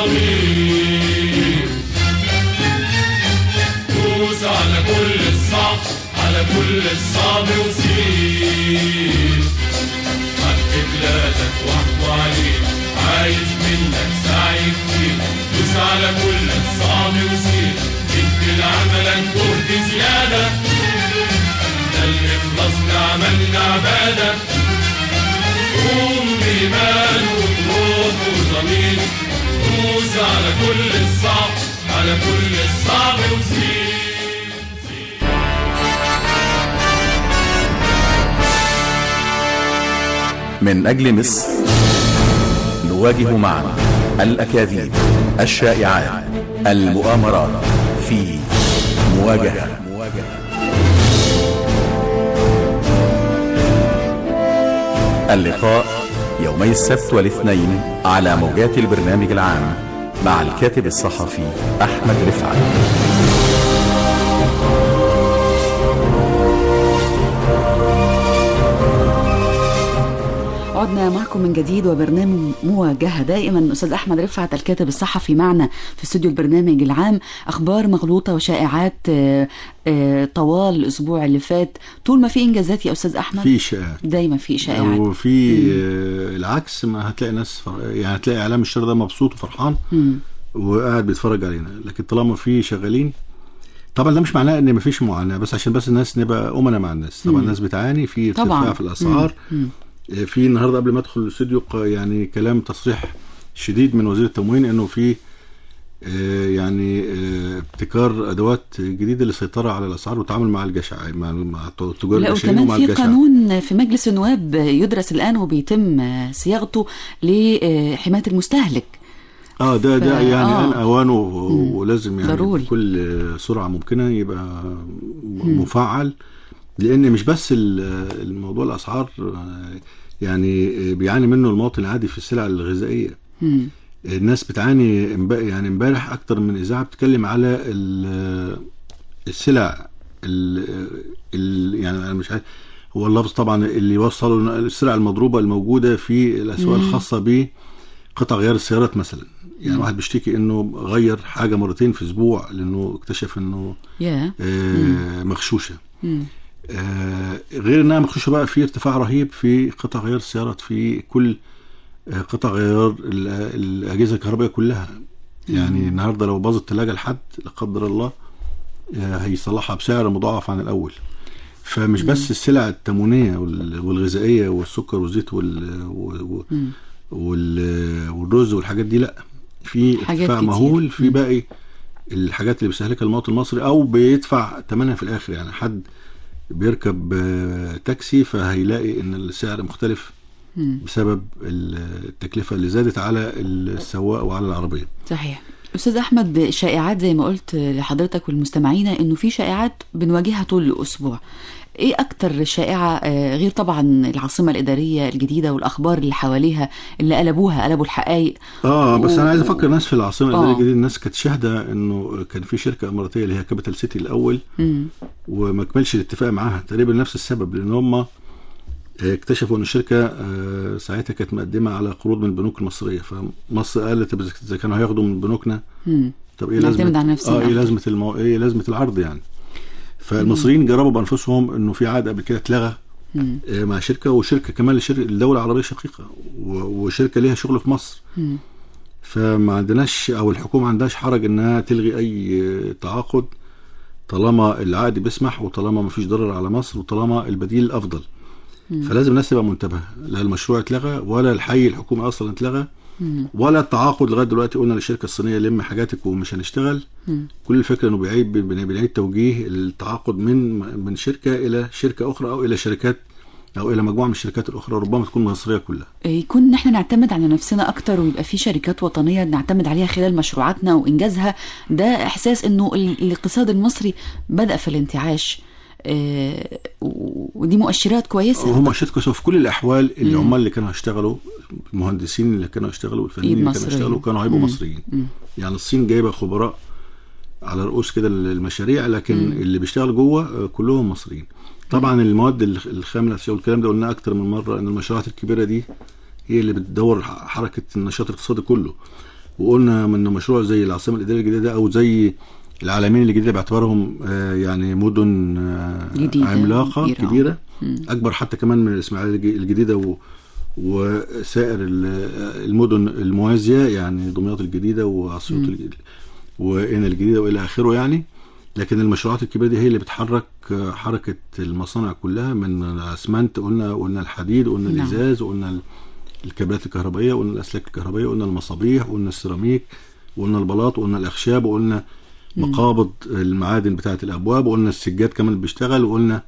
وضمير دوس على كل الصعب على كل الصعب وسير حق بلادك وحده عليك عايز منك سعي كتير دوس على كل الصعب وسير ادي لعملك جهد زيادة ده الإخلاص لعملنا عبادة قوم بإيمان وبروح وضمير دوس على كل الصعب على كل الصعب وسير من أجل مصر نواجه معا الأكاذيب الشائعات المؤامرات في مواجهة اللقاء يومي السبت والاثنين على موجات البرنامج العام مع الكاتب الصحفي أحمد رفعت عدنا معكم من جديد وبرنامج مواجهة دائما أستاذ أحمد رفعت الكاتب الصحفي معنا في استوديو البرنامج العام أخبار مغلوطة وشائعات آه، آه، طوال الأسبوع اللي فات طول ما في إنجازات يا أستاذ أحمد في شائعات دايما في إشاعات وفي آه، العكس ما هتلاقي ناس فر... يعني هتلاقي اعلام الشر ده مبسوط وفرحان وقاعد بيتفرج علينا لكن طالما في شغالين طبعا ده مش معناه ان مفيش معاناه بس عشان بس الناس نبقى امنا مع الناس طبعا الناس بتعاني في طبعاً. ارتفاع في الاسعار آه، في النهارده قبل ما ادخل الاستوديو ق- يعني كلام تصريح شديد من وزير التموين انه في آه، يعني آه، ابتكار ادوات جديده للسيطره على الاسعار والتعامل مع الجشع مع مع تجار لا الجشعين وكمان ومع في الجشع قانون في مجلس النواب يدرس الآن وبيتم آه، صياغته لحماية المستهلك اه ده ده ف- يعني آه. آن اوانه و- ولازم يعني ضروري. بكل سرعه ممكنه يبقى م- مفعل لان مش بس ال- الموضوع الاسعار آه، يعني بيعاني منه المواطن العادي في السلع الغذائيه الناس بتعاني امب- يعني امبارح اكتر من اذاعه بتتكلم على ال- السلع ال- ال- يعني انا مش عارف هو اللفظ طبعا اللي يوصلوا السلع المضروبه الموجوده في الاسواق الخاصه بقطع غيار السيارات مثلا يعني واحد بيشتكي انه غير حاجه مرتين في اسبوع لانه اكتشف انه يا آه، مغشوشه آه، غير انها مغشوشه بقى في ارتفاع رهيب في قطع غيار السيارات في كل آه، قطع غيار ال- الاجهزه الكهربائيه كلها يعني النهارده لو باظت الثلاجه لحد لا قدر الله آه، هيصلحها بسعر مضاعف عن الاول فمش بس السلع التموينيه وال- والغذائيه والسكر والزيت وال و- و- وال- والرز والحاجات دي لا في حاجات ارتفاع كتير. مهول في باقي الحاجات اللي بيستهلكها المواطن المصري او بيدفع ثمنها في الاخر يعني حد بيركب آه، تاكسي فهيلاقي ان السعر مختلف بسبب التكلفه اللي زادت على السواق وعلى العربيه صحيح استاذ احمد شائعات زي ما قلت لحضرتك والمستمعين انه في شائعات بنواجهها طول الاسبوع ايه اكتر شائعه آه، غير طبعا العاصمه الاداريه الجديده والاخبار اللي حواليها اللي قلبوها قلبوا الحقائق اه بس و- انا عايز افكر الناس في العاصمه آه. الاداريه الجديده الناس كانت شاهده انه كان في شركه اماراتيه اللي هي كابيتال سيتي الاول مم. وما كملش الاتفاق معاها تقريبا نفس السبب لان هم اكتشفوا ان الشركه آه، ساعتها كانت مقدمه على قروض من البنوك المصريه فمصر قالت طب اذا كانوا هياخدوا من بنوكنا مم. طب ايه نعتمد لازمه على نفسنا اه ايه أكتر. لازمه المو... ايه لازمه العرض يعني فالمصريين جربوا بانفسهم انه في عقد قبل كده اتلغى مم. آه، مع شركه وشركه كمان الشركه الدوله العربيه شقيقه و- وشركه ليها شغل في مصر مم. فما عندناش او الحكومه ما عندهاش حرج انها تلغي اي آه، تعاقد طالما العقد بيسمح وطالما ما فيش ضرر على مصر وطالما البديل الافضل فلازم الناس تبقى منتبهه لا المشروع اتلغى ولا الحي الحكومي اصلا اتلغى ولا التعاقد لغايه دلوقتي قلنا للشركه الصينيه لم حاجاتك ومش هنشتغل كل الفكره انه بيعيد بن- بنعيد توجيه التعاقد من من شركه الى شركه اخرى او الى شركات او الى مجموعه من الشركات الاخرى ربما تكون مصريه كلها يكون ان احنا نعتمد على نفسنا اكتر ويبقى في شركات وطنيه نعتمد عليها خلال مشروعاتنا وانجازها ده احساس انه ال- الاقتصاد المصري بدا في الانتعاش آه، و- ودي مؤشرات كويسه وهم شركه في كل الاحوال العمال اللي كانوا هيشتغلوا المهندسين اللي كانوا هيشتغلوا والفنيين إيد اللي كانوا مصرية. هيشتغلوا كانوا هيبقوا مصريين يعني الصين جايبه خبراء على رؤوس كده المشاريع لكن اللي بيشتغل جوه آه، كلهم مصريين طبعا المواد الخ- الخام الاساسيه والكلام ده قلناه اكتر من مره ان المشروعات الكبيره دي هي اللي بتدور ح- حركه النشاط الاقتصادي كله وقلنا من مشروع زي العاصمه الاداريه الجديده او زي العالمين الجديده باعتبارهم آه، يعني مدن آه، جديدة عملاقه كبيرة. كبيره اكبر حتى كمان من الاسماعيليه الج- الجديده و وسائر ال- المدن الموازيه يعني دمياط الجديده واسيوط الج- وقنا الجديده والى اخره يعني لكن المشروعات الكبيره دي هي اللي بتحرك آه، حركه المصانع كلها من الاسمنت قلنا قلنا الحديد قلنا نعم. الازاز قلنا ال- الكابلات الكهربائيه قلنا الاسلاك الكهربائيه قلنا المصابيح قلنا السيراميك قلنا البلاط وقلنا الاخشاب وقلنا مقابض المعادن بتاعه الابواب وقلنا السجاد كمان اللي بيشتغل وقلنا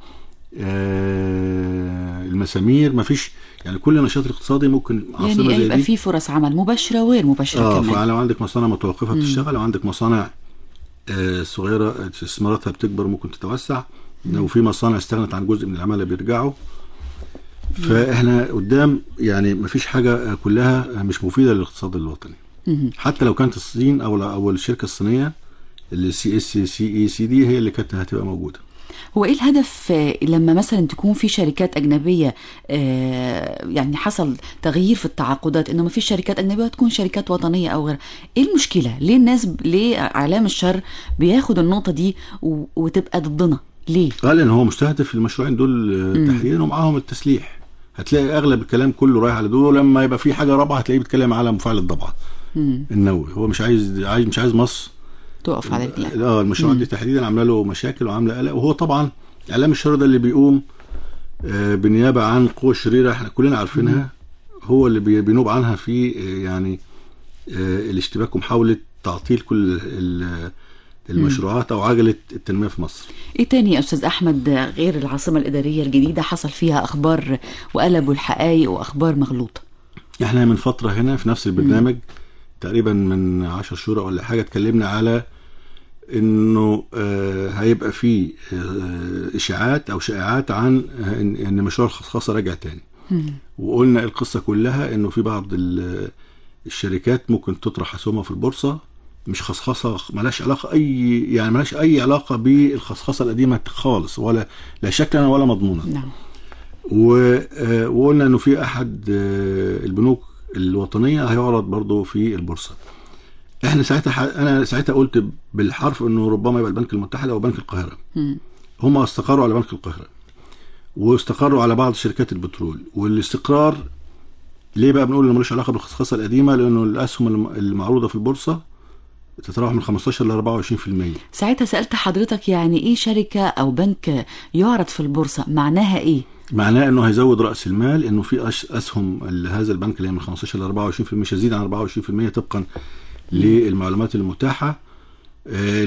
آه المسامير ما فيش يعني كل نشاط اقتصادي ممكن عاصمه يعني زي يبقى دي في فرص عمل مباشره وغير مباشره اه كمان فلو عندك مصانع متوقفه بتشتغل لو عندك مصانع آه صغيره استثماراتها بتكبر ممكن تتوسع لو في مصانع استغنت عن جزء من العماله بيرجعوا فاحنا قدام يعني ما فيش حاجه كلها مش مفيده للاقتصاد الوطني حتى لو كانت الصين او او الشركه الصينيه اللي سي اس سي اي سي دي هي اللي كانت هتبقى موجوده هو ايه الهدف آه، لما مثلا تكون في شركات اجنبيه آه، يعني حصل تغيير في التعاقدات انه ما فيش شركات اجنبيه تكون شركات وطنيه او غيرها ايه المشكله ليه الناس ب- ليه اعلام الشر بياخد النقطه دي و- وتبقى ضدنا ليه قال لان هو مستهدف المشروعين دول آه، تحديدا ومعاهم التسليح هتلاقي اغلب الكلام كله رايح على دول ولما يبقى في حاجه رابعه هتلاقيه بيتكلم على مفاعل الضبعه النووي هو مش عايز عايز مش عايز مصر تقف على رجلها اه المشروعات دي تحديدا عامله له مشاكل وعامله قلق وهو طبعا اعلام الشر ده اللي بيقوم آه، بالنيابه عن قوى شريره احنا كلنا عارفينها هو اللي بي- بينوب عنها في آه، يعني آه، الاشتباك ومحاوله تعطيل كل ال- المشروعات او عجله التنميه في مصر ايه تاني يا استاذ احمد غير العاصمه الاداريه الجديده حصل فيها اخبار وقلبوا الحقائق واخبار مغلوطه احنا من فتره هنا في نفس البرنامج تقريبا من عشر شهور ولا حاجه اتكلمنا على انه آه هيبقى في آه اشاعات او شائعات عن آه، ان إن مشروع الخصخاصه راجع تاني وقلنا القصه كلها انه في بعض ال- الشركات ممكن تطرح اسهمها في البورصه مش خصخصه ملاش علاقه اي يعني ملاش اي علاقه بالخصخصه القديمه خالص ولا لا شكلا ولا مضمونا نعم و- آه، وقلنا انه في احد آه، البنوك الوطنيه هيعرض برضه في البورصه احنا ساعتها ح- انا ساعتها قلت بالحرف انه ربما يبقى البنك المتحد او بنك القاهره هم استقروا على بنك القاهره واستقروا على بعض شركات البترول والاستقرار ليه بقى بنقول انه ملوش علاقه بالخصخصه القديمه لانه الاسهم الم- المعروضه في البورصه تتراوح من 15 ل 24% ساعتها سألت حضرتك يعني ايه شركة او بنك يعرض في البورصة معناها ايه معناه انه هيزود راس المال انه في أش- اسهم هذا البنك اللي هي من 15 ل 24% مش هيزيد عن 24% طبقا للمعلومات المتاحه آه،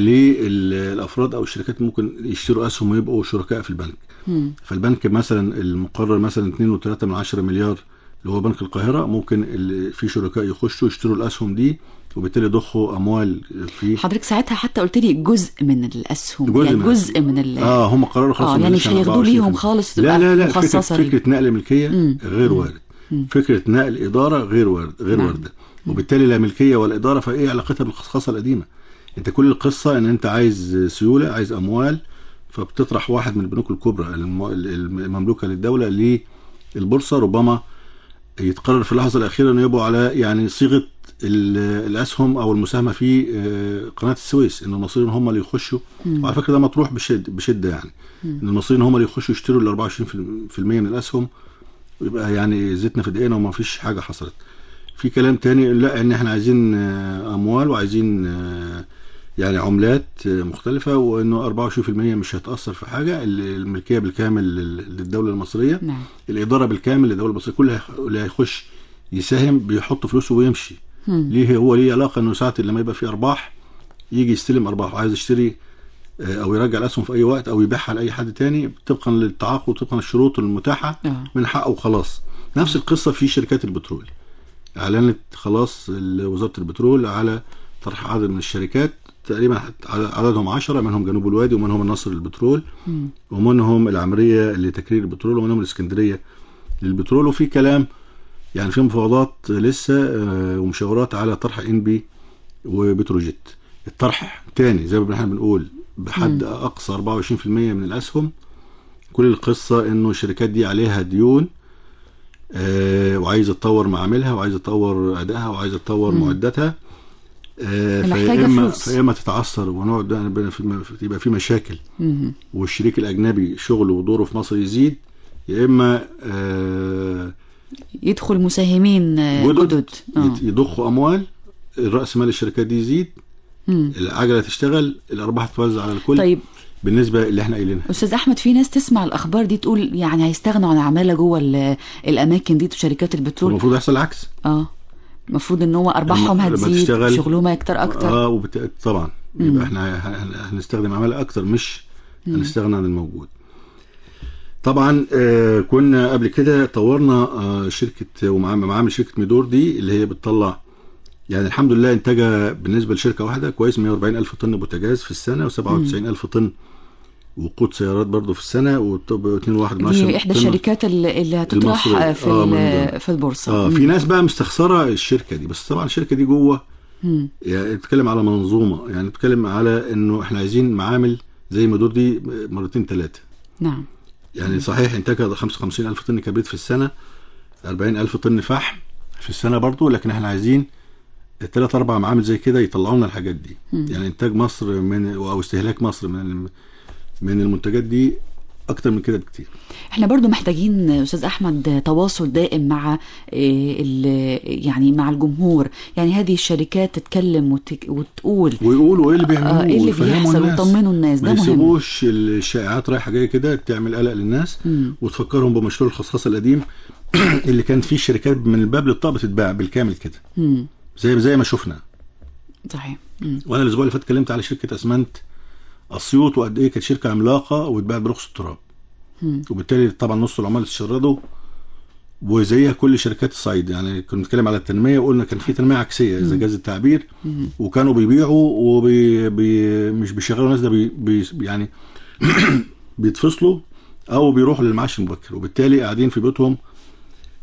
للافراد او الشركات ممكن يشتروا اسهم ويبقوا شركاء في البنك فالبنك مثلا المقرر مثلا 2.3 من 10 مليار اللي هو بنك القاهره ممكن ال- في شركاء يخشوا يشتروا الاسهم دي وبالتالي يضخوا اموال في حضرتك ساعتها حتى قلت لي جزء من الاسهم جزء يعني من جزء من ال اه هم قرروا خلاص اه إن يعني لسه مش هياخدوا 24%. ليهم خالص لا تبقى لا لا مخصصة فكرة, ليه. فكرة نقل ملكية غير وارد فكرة نقل إدارة غير وارد غير نعم. واردة وبالتالي لا ملكية ولا إدارة فإيه علاقتها بالخصخصة القديمة أنت كل القصة إن أنت عايز سيولة عايز أموال فبتطرح واحد من البنوك الكبرى الم- المملوكة للدولة للبورصة ربما يتقرر في اللحظة الأخيرة إنه يبقوا على يعني صيغة ال- الأسهم أو المساهمة في آه، قناة السويس إن المصريين هم اللي يخشوا وعلى فكرة ده مطروح بشد بشدة يعني إن المصريين هم اللي يخشوا يشتروا ال 24% من الأسهم ويبقى يعني زيتنا في دقيقنا وما فيش حاجة حصلت في كلام تاني لا ان احنا عايزين آه، اموال وعايزين آه، يعني عملات آه، مختلفة وانه 24% مش هتأثر في حاجة ال- الملكية بالكامل لل- للدولة المصرية نعم. الإدارة بالكامل للدولة المصرية كل هيخ- اللي هيخش يساهم بيحط فلوسه ويمشي ليه هو ليه علاقة انه ساعة لما يبقى في ارباح يجي يستلم ارباح وعايز يشتري آه، او يرجع الاسهم في اي وقت او يبيعها لاي حد تاني طبقا للتعاقد وطبقا للشروط المتاحه آه. من حقه وخلاص نفس القصه في شركات البترول اعلنت خلاص ال- وزاره البترول على طرح عدد من الشركات تقريبا حت- عددهم عشرة منهم جنوب الوادي ومنهم النصر للبترول ومنهم العمريه لتكرير البترول ومنهم الاسكندريه للبترول وفي كلام يعني في مفاوضات لسه آه، ومشاورات على طرح انبي وبتروجيت الطرح تاني زي ما احنا بنقول بحد اقصى 24% من الاسهم كل القصه انه الشركات دي عليها ديون آه وعايزه تطور معاملها وعايزه تطور ادائها وعايزه تطور معداتها آه محتاجة فيا اما فلوس. فيا اما تتعثر ونقعد بقى في- يبقى في مشاكل والشريك الاجنبي شغله ودوره في مصر يزيد يا اما آه يدخل مساهمين آه، جدد جدد آه. يت- يضخوا اموال راس مال الشركات دي يزيد العجله تشتغل الارباح تتوزع على الكل طيب بالنسبه اللي احنا قايلينها استاذ احمد في ناس تسمع الاخبار دي تقول يعني هيستغنوا عن عماله جوه ال- الاماكن دي وشركات البترول المفروض يحصل العكس اه المفروض ان هو ارباحهم لما- لما هتزيد تشتغل- شغلهم هيكتر اكتر اه وبت... طبعا يبقى احنا ه- ه- هنستخدم عماله اكتر مش هنستغنى عن الموجود طبعا آه كنا قبل كده طورنا آه شركه ومعامل معامل شركه ميدور دي اللي هي بتطلع يعني الحمد لله انتاجها بالنسبه لشركه واحده كويس 140 الف طن بوتاجاز في السنه و97 الف طن وقود سيارات برضه في السنه وطب 2.1 دي احدى الشركات اللي, اللي هتطرح المصرية. آه، في آه، من ال- ضمن. في البورصه اه مم. في ناس بقى مستخسره الشركه دي بس طبعا الشركه دي جوه يعني بتتكلم على منظومه يعني بتتكلم على انه احنا عايزين معامل زي مدور دي مرتين ثلاثه نعم يعني صحيح انتاجها 55 الف طن كبريت في السنه 40 الف طن فحم في السنه برضو لكن احنا عايزين ثلاث اربع معامل زي كده يطلعوا لنا الحاجات دي يعني انتاج مصر من او استهلاك مصر من من المنتجات دي اكتر من كده بكتير احنا برضو محتاجين استاذ احمد تواصل دائم مع آه، ال- يعني مع الجمهور يعني هذه الشركات تتكلم وت- وتقول ويقولوا ايه اللي بيعملوه آه، إيه اللي ويفهموا بيحصل الناس. ويطمنوا الناس، ما ده مهم. يسيبوش الشائعات رايحه جايه كده تعمل قلق للناس وتفكرهم بمشروع الخصخاص القديم اللي كان فيه شركات من الباب للطاق بتتباع بالكامل كده زي زي ما شفنا صحيح مم. وانا الاسبوع اللي فات اتكلمت على شركه اسمنت اسيوط وقد ايه كانت شركه عملاقه واتباعت برخص التراب وبالتالي طبعا نص العمال اتشردوا وزيها كل شركات الصعيد يعني كنا بنتكلم على التنميه وقلنا كان في تنميه عكسيه اذا جاز التعبير وكانوا بيبيعوا وبي بي مش بيشغلوا ناس ده بي بي يعني بيتفصلوا او بيروحوا للمعاش المبكر وبالتالي قاعدين في بيوتهم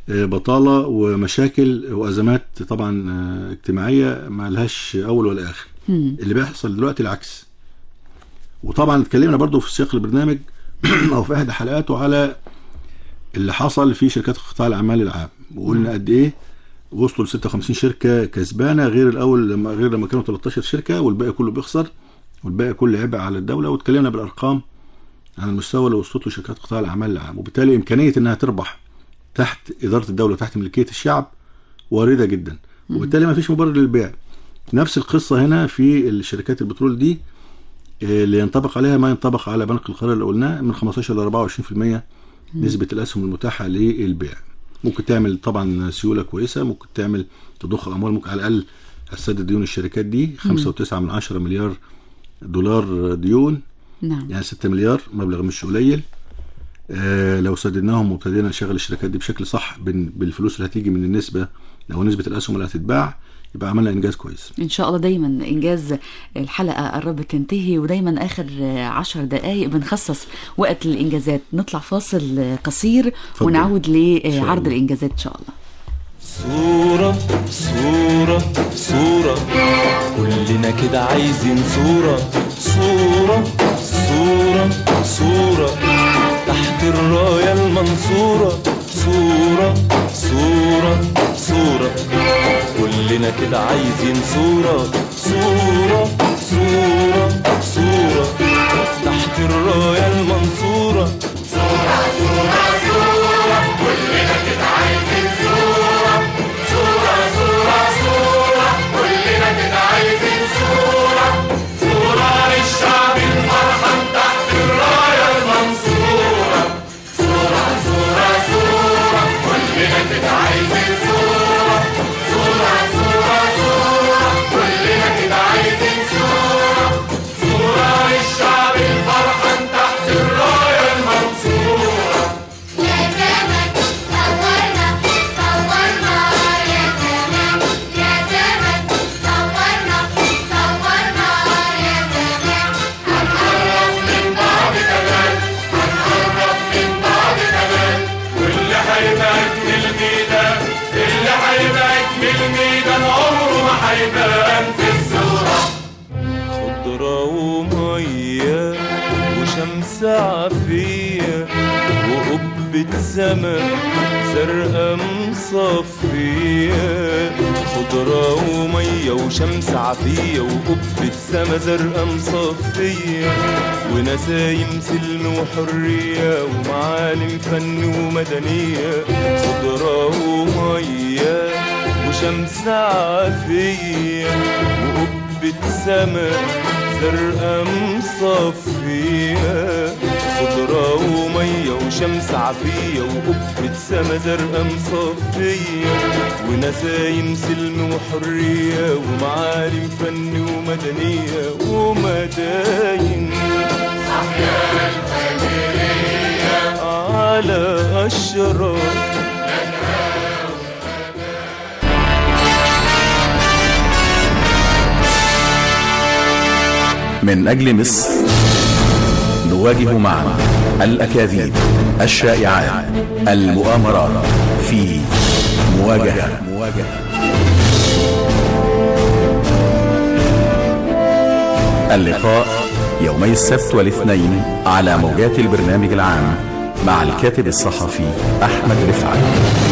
آه، بطاله ومشاكل وازمات طبعا آه، اجتماعيه ما لهاش اول ولا اخر اللي بيحصل دلوقتي العكس وطبعا اتكلمنا برضو في سياق البرنامج او في احدى حلقاته على اللي حصل في شركات قطاع الاعمال العام وقلنا قد ايه وصلوا ل 56 شركه كسبانه غير الاول لما غير لما كانوا 13 شركه والباقي كله بيخسر والباقي كله عبء على الدوله واتكلمنا بالارقام عن المستوى اللي وصلت له شركات قطاع الاعمال العام وبالتالي امكانيه انها تربح تحت اداره الدوله تحت ملكيه الشعب وارده جدا وبالتالي ما فيش مبرر للبيع نفس القصه هنا في الشركات البترول دي آه، اللي ينطبق عليها ما ينطبق على بنك القاهره اللي قلناه من 15 ل 24% نسبه الاسهم المتاحه للبيع ممكن تعمل طبعا سيوله كويسه ممكن تعمل تضخ اموال ممكن على الاقل هتسدد ديون الشركات دي 5.9 من 10 مليار دولار ديون نعم يعني 6 مليار مبلغ مش قليل آه لو سددناهم وابتدينا نشغل الشركات دي بشكل صح بال- بالفلوس اللي هتيجي من النسبه او نسبه الاسهم اللي هتتباع يبقى عملنا انجاز كويس ان شاء الله دايما انجاز الحلقه قربت تنتهي ودايما اخر عشر دقائق بنخصص وقت للانجازات نطلع فاصل قصير اتفضل. ونعود شاء لعرض الله. الانجازات ان شاء الله صورة صورة صورة كلنا كده عايزين صورة صورة صورة صورة تحت الراية المنصورة صورة صورة صورة كلنا كده عايزين صورة صورة صورة صورة تحت الراية المنصورة يا زمن صورنا صورنا يا زمان يا زمن صورنا صورنا يا زمان هنقرب من بعض كمان هنقرب من بعض كمان واللي هيبقى اجمل ميدان اللي هيبقى اجمل ميدان عمره ما هيبان في الصورة خضرة ومية وشمس عافية وقبة سما زرقاء مصفية خضرة ومية وشمس عافية وقبة سما زرقاء مصفية ونسايم سلم وحرية ومعالم فن ومدنية خضرة ومية وشمس عافية وقبة سما زرقاء مصفية خضرة ومية وشمس عافية وقبة سما زرقاء مصفية ونسايم سلم وحرية ومعالم فن ومدنية ومداين على أشرار من أجل مصر نواجه معا الأكاذيب الشائعات المؤامرات في مواجهة مواجهة اللقاء يومي السبت والاثنين على موجات البرنامج العام مع الكاتب الصحفي أحمد رفعت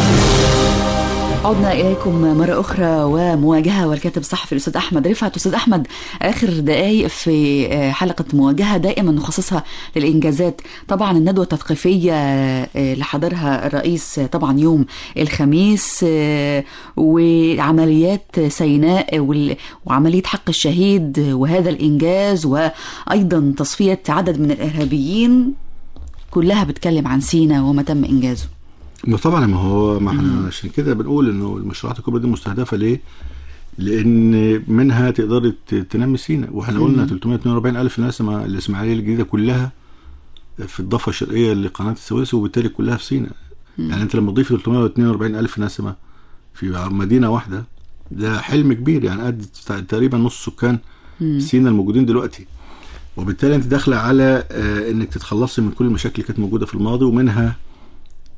عدنا إليكم مرة أخرى ومواجهة والكاتب الصحفي الأستاذ أحمد رفعت أستاذ أحمد آخر دقايق في آه، حلقة مواجهة دائما نخصصها للإنجازات طبعا الندوة التثقيفية آه، اللي حضرها الرئيس آه، طبعا يوم الخميس آه، وعمليات سيناء وال- وعملية حق الشهيد وهذا الإنجاز وأيضا تصفية عدد من الإرهابيين كلها بتكلم عن سينا وما تم إنجازه ما طبعا ما هو ما احنا عشان كده بنقول انه المشروعات الكبرى دي مستهدفه ليه؟ لان منها تقدر ت- تنمي سينا واحنا قلنا 342 الف نسمه الاسماعيليه الجديده كلها في الضفه الشرقيه لقناه السويس وبالتالي كلها في سينا يعني انت لما تضيف 342 الف نسمه في مدينه واحده ده حلم كبير يعني قد تقريبا نص سكان سينا الموجودين دلوقتي وبالتالي انت داخله على آه، انك تتخلصي من كل المشاكل اللي كانت موجوده في الماضي ومنها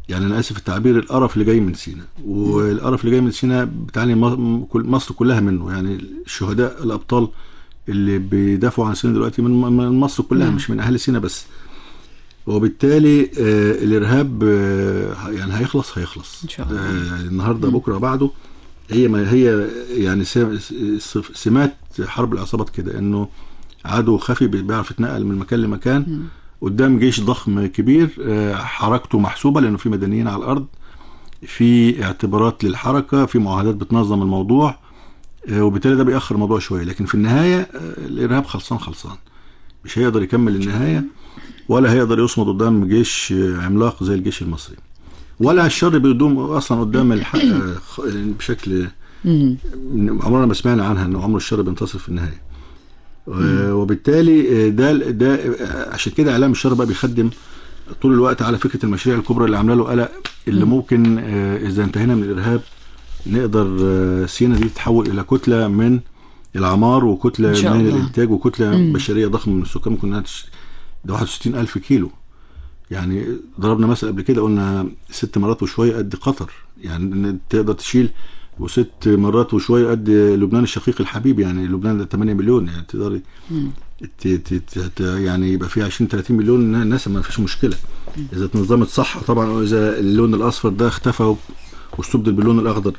يعني انا اسف التعبير القرف اللي جاي من سينا والقرف اللي جاي من سينا بتعني م- كل- مصر كلها منه يعني الشهداء الابطال اللي بيدافعوا عن سينا دلوقتي من من مصر كلها نعم. مش من اهل سينا بس وبالتالي آه الارهاب آه يعني هيخلص هيخلص إن شاء الله. آه النهارده بكره بعده هي ما هي يعني سم- س- سمات حرب العصابات كده انه عدو خفي بيعرف يتنقل من مكان لمكان قدام جيش ضخم كبير آه، حركته محسوبه لانه في مدنيين على الارض في اعتبارات للحركه في معاهدات بتنظم الموضوع آه، وبالتالي ده بيأخر الموضوع شويه لكن في النهايه آه، الارهاب خلصان خلصان مش هيقدر يكمل النهايه ولا هيقدر يصمد قدام جيش آه، عملاق زي الجيش المصري ولا الشر بيدوم اصلا قدام الحق آه، خ- بشكل مم. عمرنا ما سمعنا عنها انه عمر الشر بينتصر في النهايه آه، وبالتالي آه، ده ده آه، عشان كده اعلام الشر بقى بيخدم طول الوقت على فكره المشاريع الكبرى اللي عامله له قلق اللي ممكن آه، اذا انتهينا من الارهاب نقدر آه، سينا دي تتحول الى كتله من العمار وكتله إن شاء من الله. الانتاج وكتله بشريه ضخمه من السكان ممكن انها تش- ده 61 الف كيلو يعني ضربنا مثل قبل كده قلنا ست مرات وشويه قد قطر يعني إن تقدر تشيل وست مرات وشويه قد لبنان الشقيق الحبيب يعني لبنان ده 8 مليون يعني تقدري ت- ت- ت- ت- يعني يبقى فيه 20 30 مليون ناس ما فيش مشكله اذا اتنظمت صح طبعا واذا اللون الاصفر ده اختفى واستبدل باللون الاخضر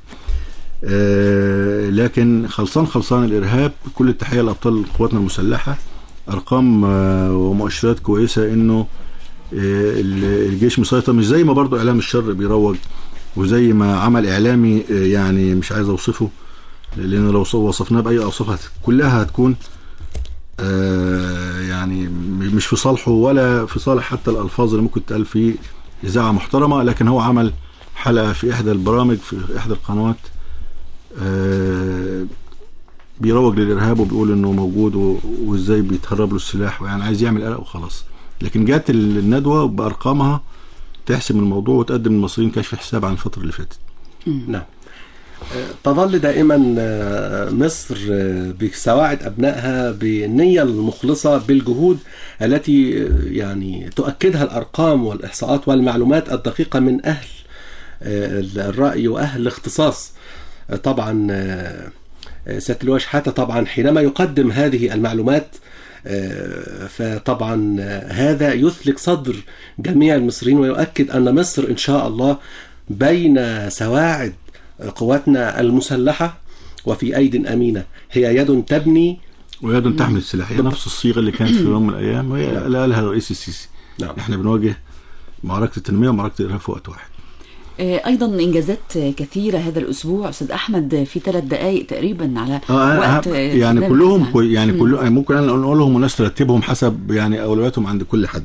آه لكن خلصان خلصان الارهاب كل التحيه لابطال قواتنا المسلحه ارقام آه ومؤشرات كويسه انه آه ال- الجيش مسيطر مش زي ما برضو اعلام الشر بيروج وزي ما عمل اعلامي آه يعني مش عايز اوصفه لان لو وصفناه باي اوصاف هت- كلها هتكون آه يعني م- مش في صالحه ولا في صالح حتى الالفاظ اللي ممكن تقال في اذاعه محترمه لكن هو عمل حلقه في احدى البرامج في احدى القنوات آه بيروج للارهاب وبيقول انه موجود و- وازاي بيتهرب له السلاح ويعني عايز يعمل قلق وخلاص لكن جات ال- الندوه بارقامها تحسم الموضوع وتقدم للمصريين كشف حساب عن الفتره اللي فاتت نعم آه، تظل دائما آه، مصر آه، بسواعد ابنائها بالنيه المخلصه بالجهود التي آه، يعني تؤكدها الارقام والاحصاءات والمعلومات الدقيقه من اهل آه، الراي واهل الاختصاص آه، طبعا آه، آه، سياده اللواء شحاته طبعا حينما يقدم هذه المعلومات آه، فطبعا آه، هذا يثلج صدر جميع المصريين ويؤكد ان مصر ان شاء الله بين سواعد قواتنا المسلحه وفي ايد امينه هي يد تبني ويد تحمل السلاح هي نفس الصيغه اللي كانت في يوم من الايام وهي قالها الرئيس السيسي نعم. احنا بنواجه معركه التنميه ومعركه الارهاب في وقت واحد آه، ايضا انجازات كثيره هذا الاسبوع استاذ احمد في ثلاث دقائق تقريبا على اه وقت أنا آه، يعني برنامج كلهم الإذاعة. كوي يعني كل يعني ممكن انا نقول لهم وناس ترتبهم حسب يعني اولوياتهم عند كل حد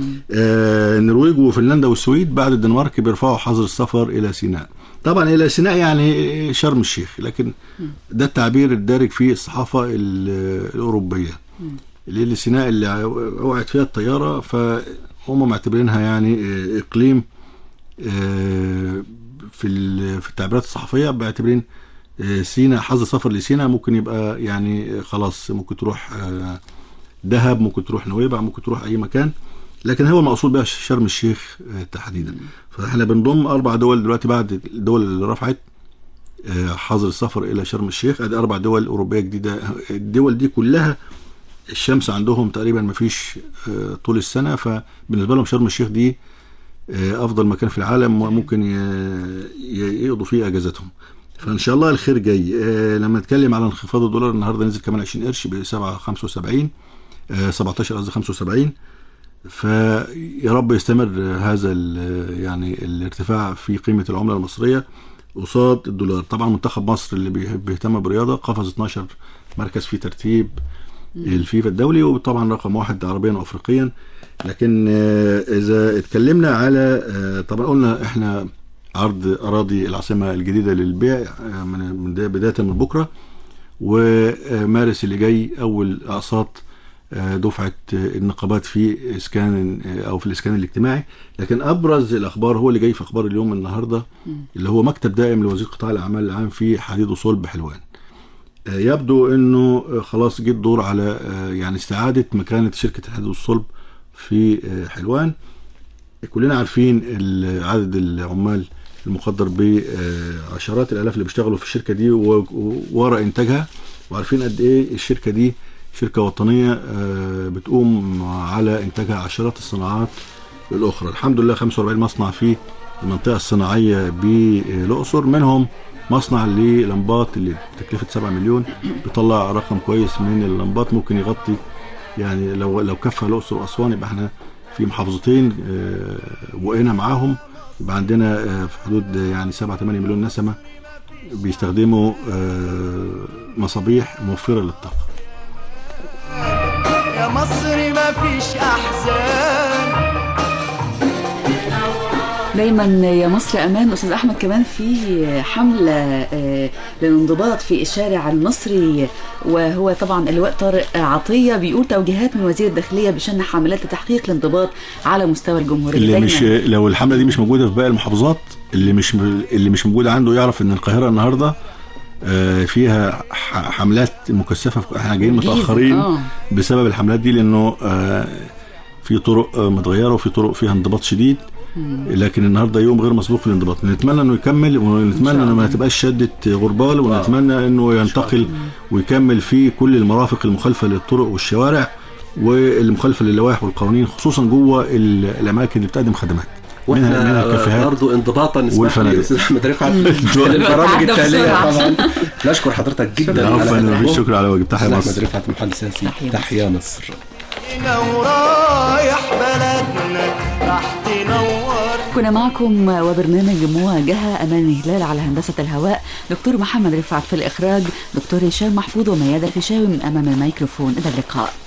آه النرويج وفنلندا والسويد بعد الدنمارك بيرفعوا حظر السفر الى سيناء طبعا الى سيناء يعني شرم الشيخ لكن ده التعبير الدارج في الصحافه ال- الاوروبيه اللي اللي سيناء اللي وقعت فيها الطياره فهم معتبرينها يعني آه، اقليم آه، في ال- في التعبيرات الصحفيه بعتبرين آه، سينا حظ سفر لسينا ممكن يبقى يعني آه، خلاص ممكن تروح آه، دهب ممكن تروح نويبع ممكن تروح اي مكان لكن هو المقصود بها شرم الشيخ آه، تحديدا فاحنا بنضم اربع دول دلوقتي بعد الدول اللي رفعت آه، حظر السفر الى شرم الشيخ ادي اربع دول اوروبيه جديده الدول دي كلها الشمس عندهم تقريبا ما فيش آه، طول السنه فبالنسبه لهم شرم الشيخ دي آه، افضل مكان في العالم وممكن ي- ي- يقضوا فيه اجازتهم فان شاء الله الخير جاي آه، لما نتكلم على انخفاض الدولار النهارده نزل كمان 20 قرش ب 7 75 آه، 17 قصدي 75 فيا رب يستمر هذا ال- يعني الارتفاع في قيمه العمله المصريه قصاد الدولار طبعا منتخب مصر اللي بيه- بيهتم بالرياضه قفز 12 مركز في ترتيب الفيفا الدولي وطبعا رقم واحد عربيا وافريقيا لكن آه، اذا اتكلمنا على آه، طبعا قلنا احنا عرض اراضي العاصمه الجديده للبيع آه، من من ده- بدايه من بكره ومارس اللي جاي اول اقساط آه، دفعه آه، النقابات في اسكان آه، او في الاسكان الاجتماعي لكن ابرز الاخبار هو اللي جاي في اخبار اليوم النهارده اللي هو مكتب دائم لوزير قطاع الاعمال العام في حديد وصلب حلوان آه، يبدو انه آه، خلاص جه الدور على آه، يعني استعاده مكانه شركه الحديد والصلب في آه، حلوان كلنا عارفين ال- عدد العمال المقدر بعشرات الالاف اللي بيشتغلوا في الشركه دي و- و- ورا انتاجها وعارفين قد ايه الشركه دي شركه وطنيه آه، بتقوم على انتاجها عشرات الصناعات الاخرى الحمد لله 45 مصنع في المنطقه الصناعيه بالاقصر منهم مصنع للمبات اللي بتكلفه 7 مليون بيطلع رقم كويس من اللمبات ممكن يغطي يعني لو لو كفى الاقصر واسوان يبقى احنا في محافظتين آه، وقينا معاهم يبقى عندنا آه، في حدود آه، يعني 7 8 مليون نسمه بيستخدموا آه، مصابيح موفره للطاقه يا مصر ما فيش احزان دايما يا مصر امان استاذ احمد كمان في حمله آه، للانضباط في الشارع المصري وهو طبعا اللواء طارق عطيه بيقول توجيهات من وزير الداخليه بشان حملات لتحقيق الانضباط على مستوى الجمهوريه اللي دايماً مش لو الحمله دي مش موجوده في باقي المحافظات اللي مش اللي مش موجوده عنده يعرف ان القاهره النهارده آه، فيها ح- حملات مكثفه احنا جايين جيزة، متاخرين آه. بسبب الحملات دي لانه آه، في طرق آه، متغيره وفي طرق فيها انضباط شديد لكن النهارده يوم غير مسبوق في الانضباط نتمنى انه يكمل ونتمنى انه ما تبقاش شده غربال ونتمنى انه ينتقل ويكمل في كل المرافق المخالفه للطرق والشوارع والمخالفه للوائح والقوانين خصوصا جوه ال- الاماكن اللي بتقدم خدمات منها منها واحنا الكافيهات برضه انضباطا نسمح لي والفنادق. استاذ احمد رفعت البرامج تعدى التاليه بسرعة. طبعا نشكر حضرتك جدا على عفوا هذا مفيش الوقت. شكر على واجب تحيا استاذ مصر احمد رفعت محمد سياسي تحيا تحيا مصر هنا ورايح بلدنا راح تنور كنا معكم وبرنامج مواجهة أمام الهلال على هندسة الهواء دكتور محمد رفعت في الإخراج دكتور هشام محفوظ وميادة الفيشاوي من أمام الميكروفون إلى اللقاء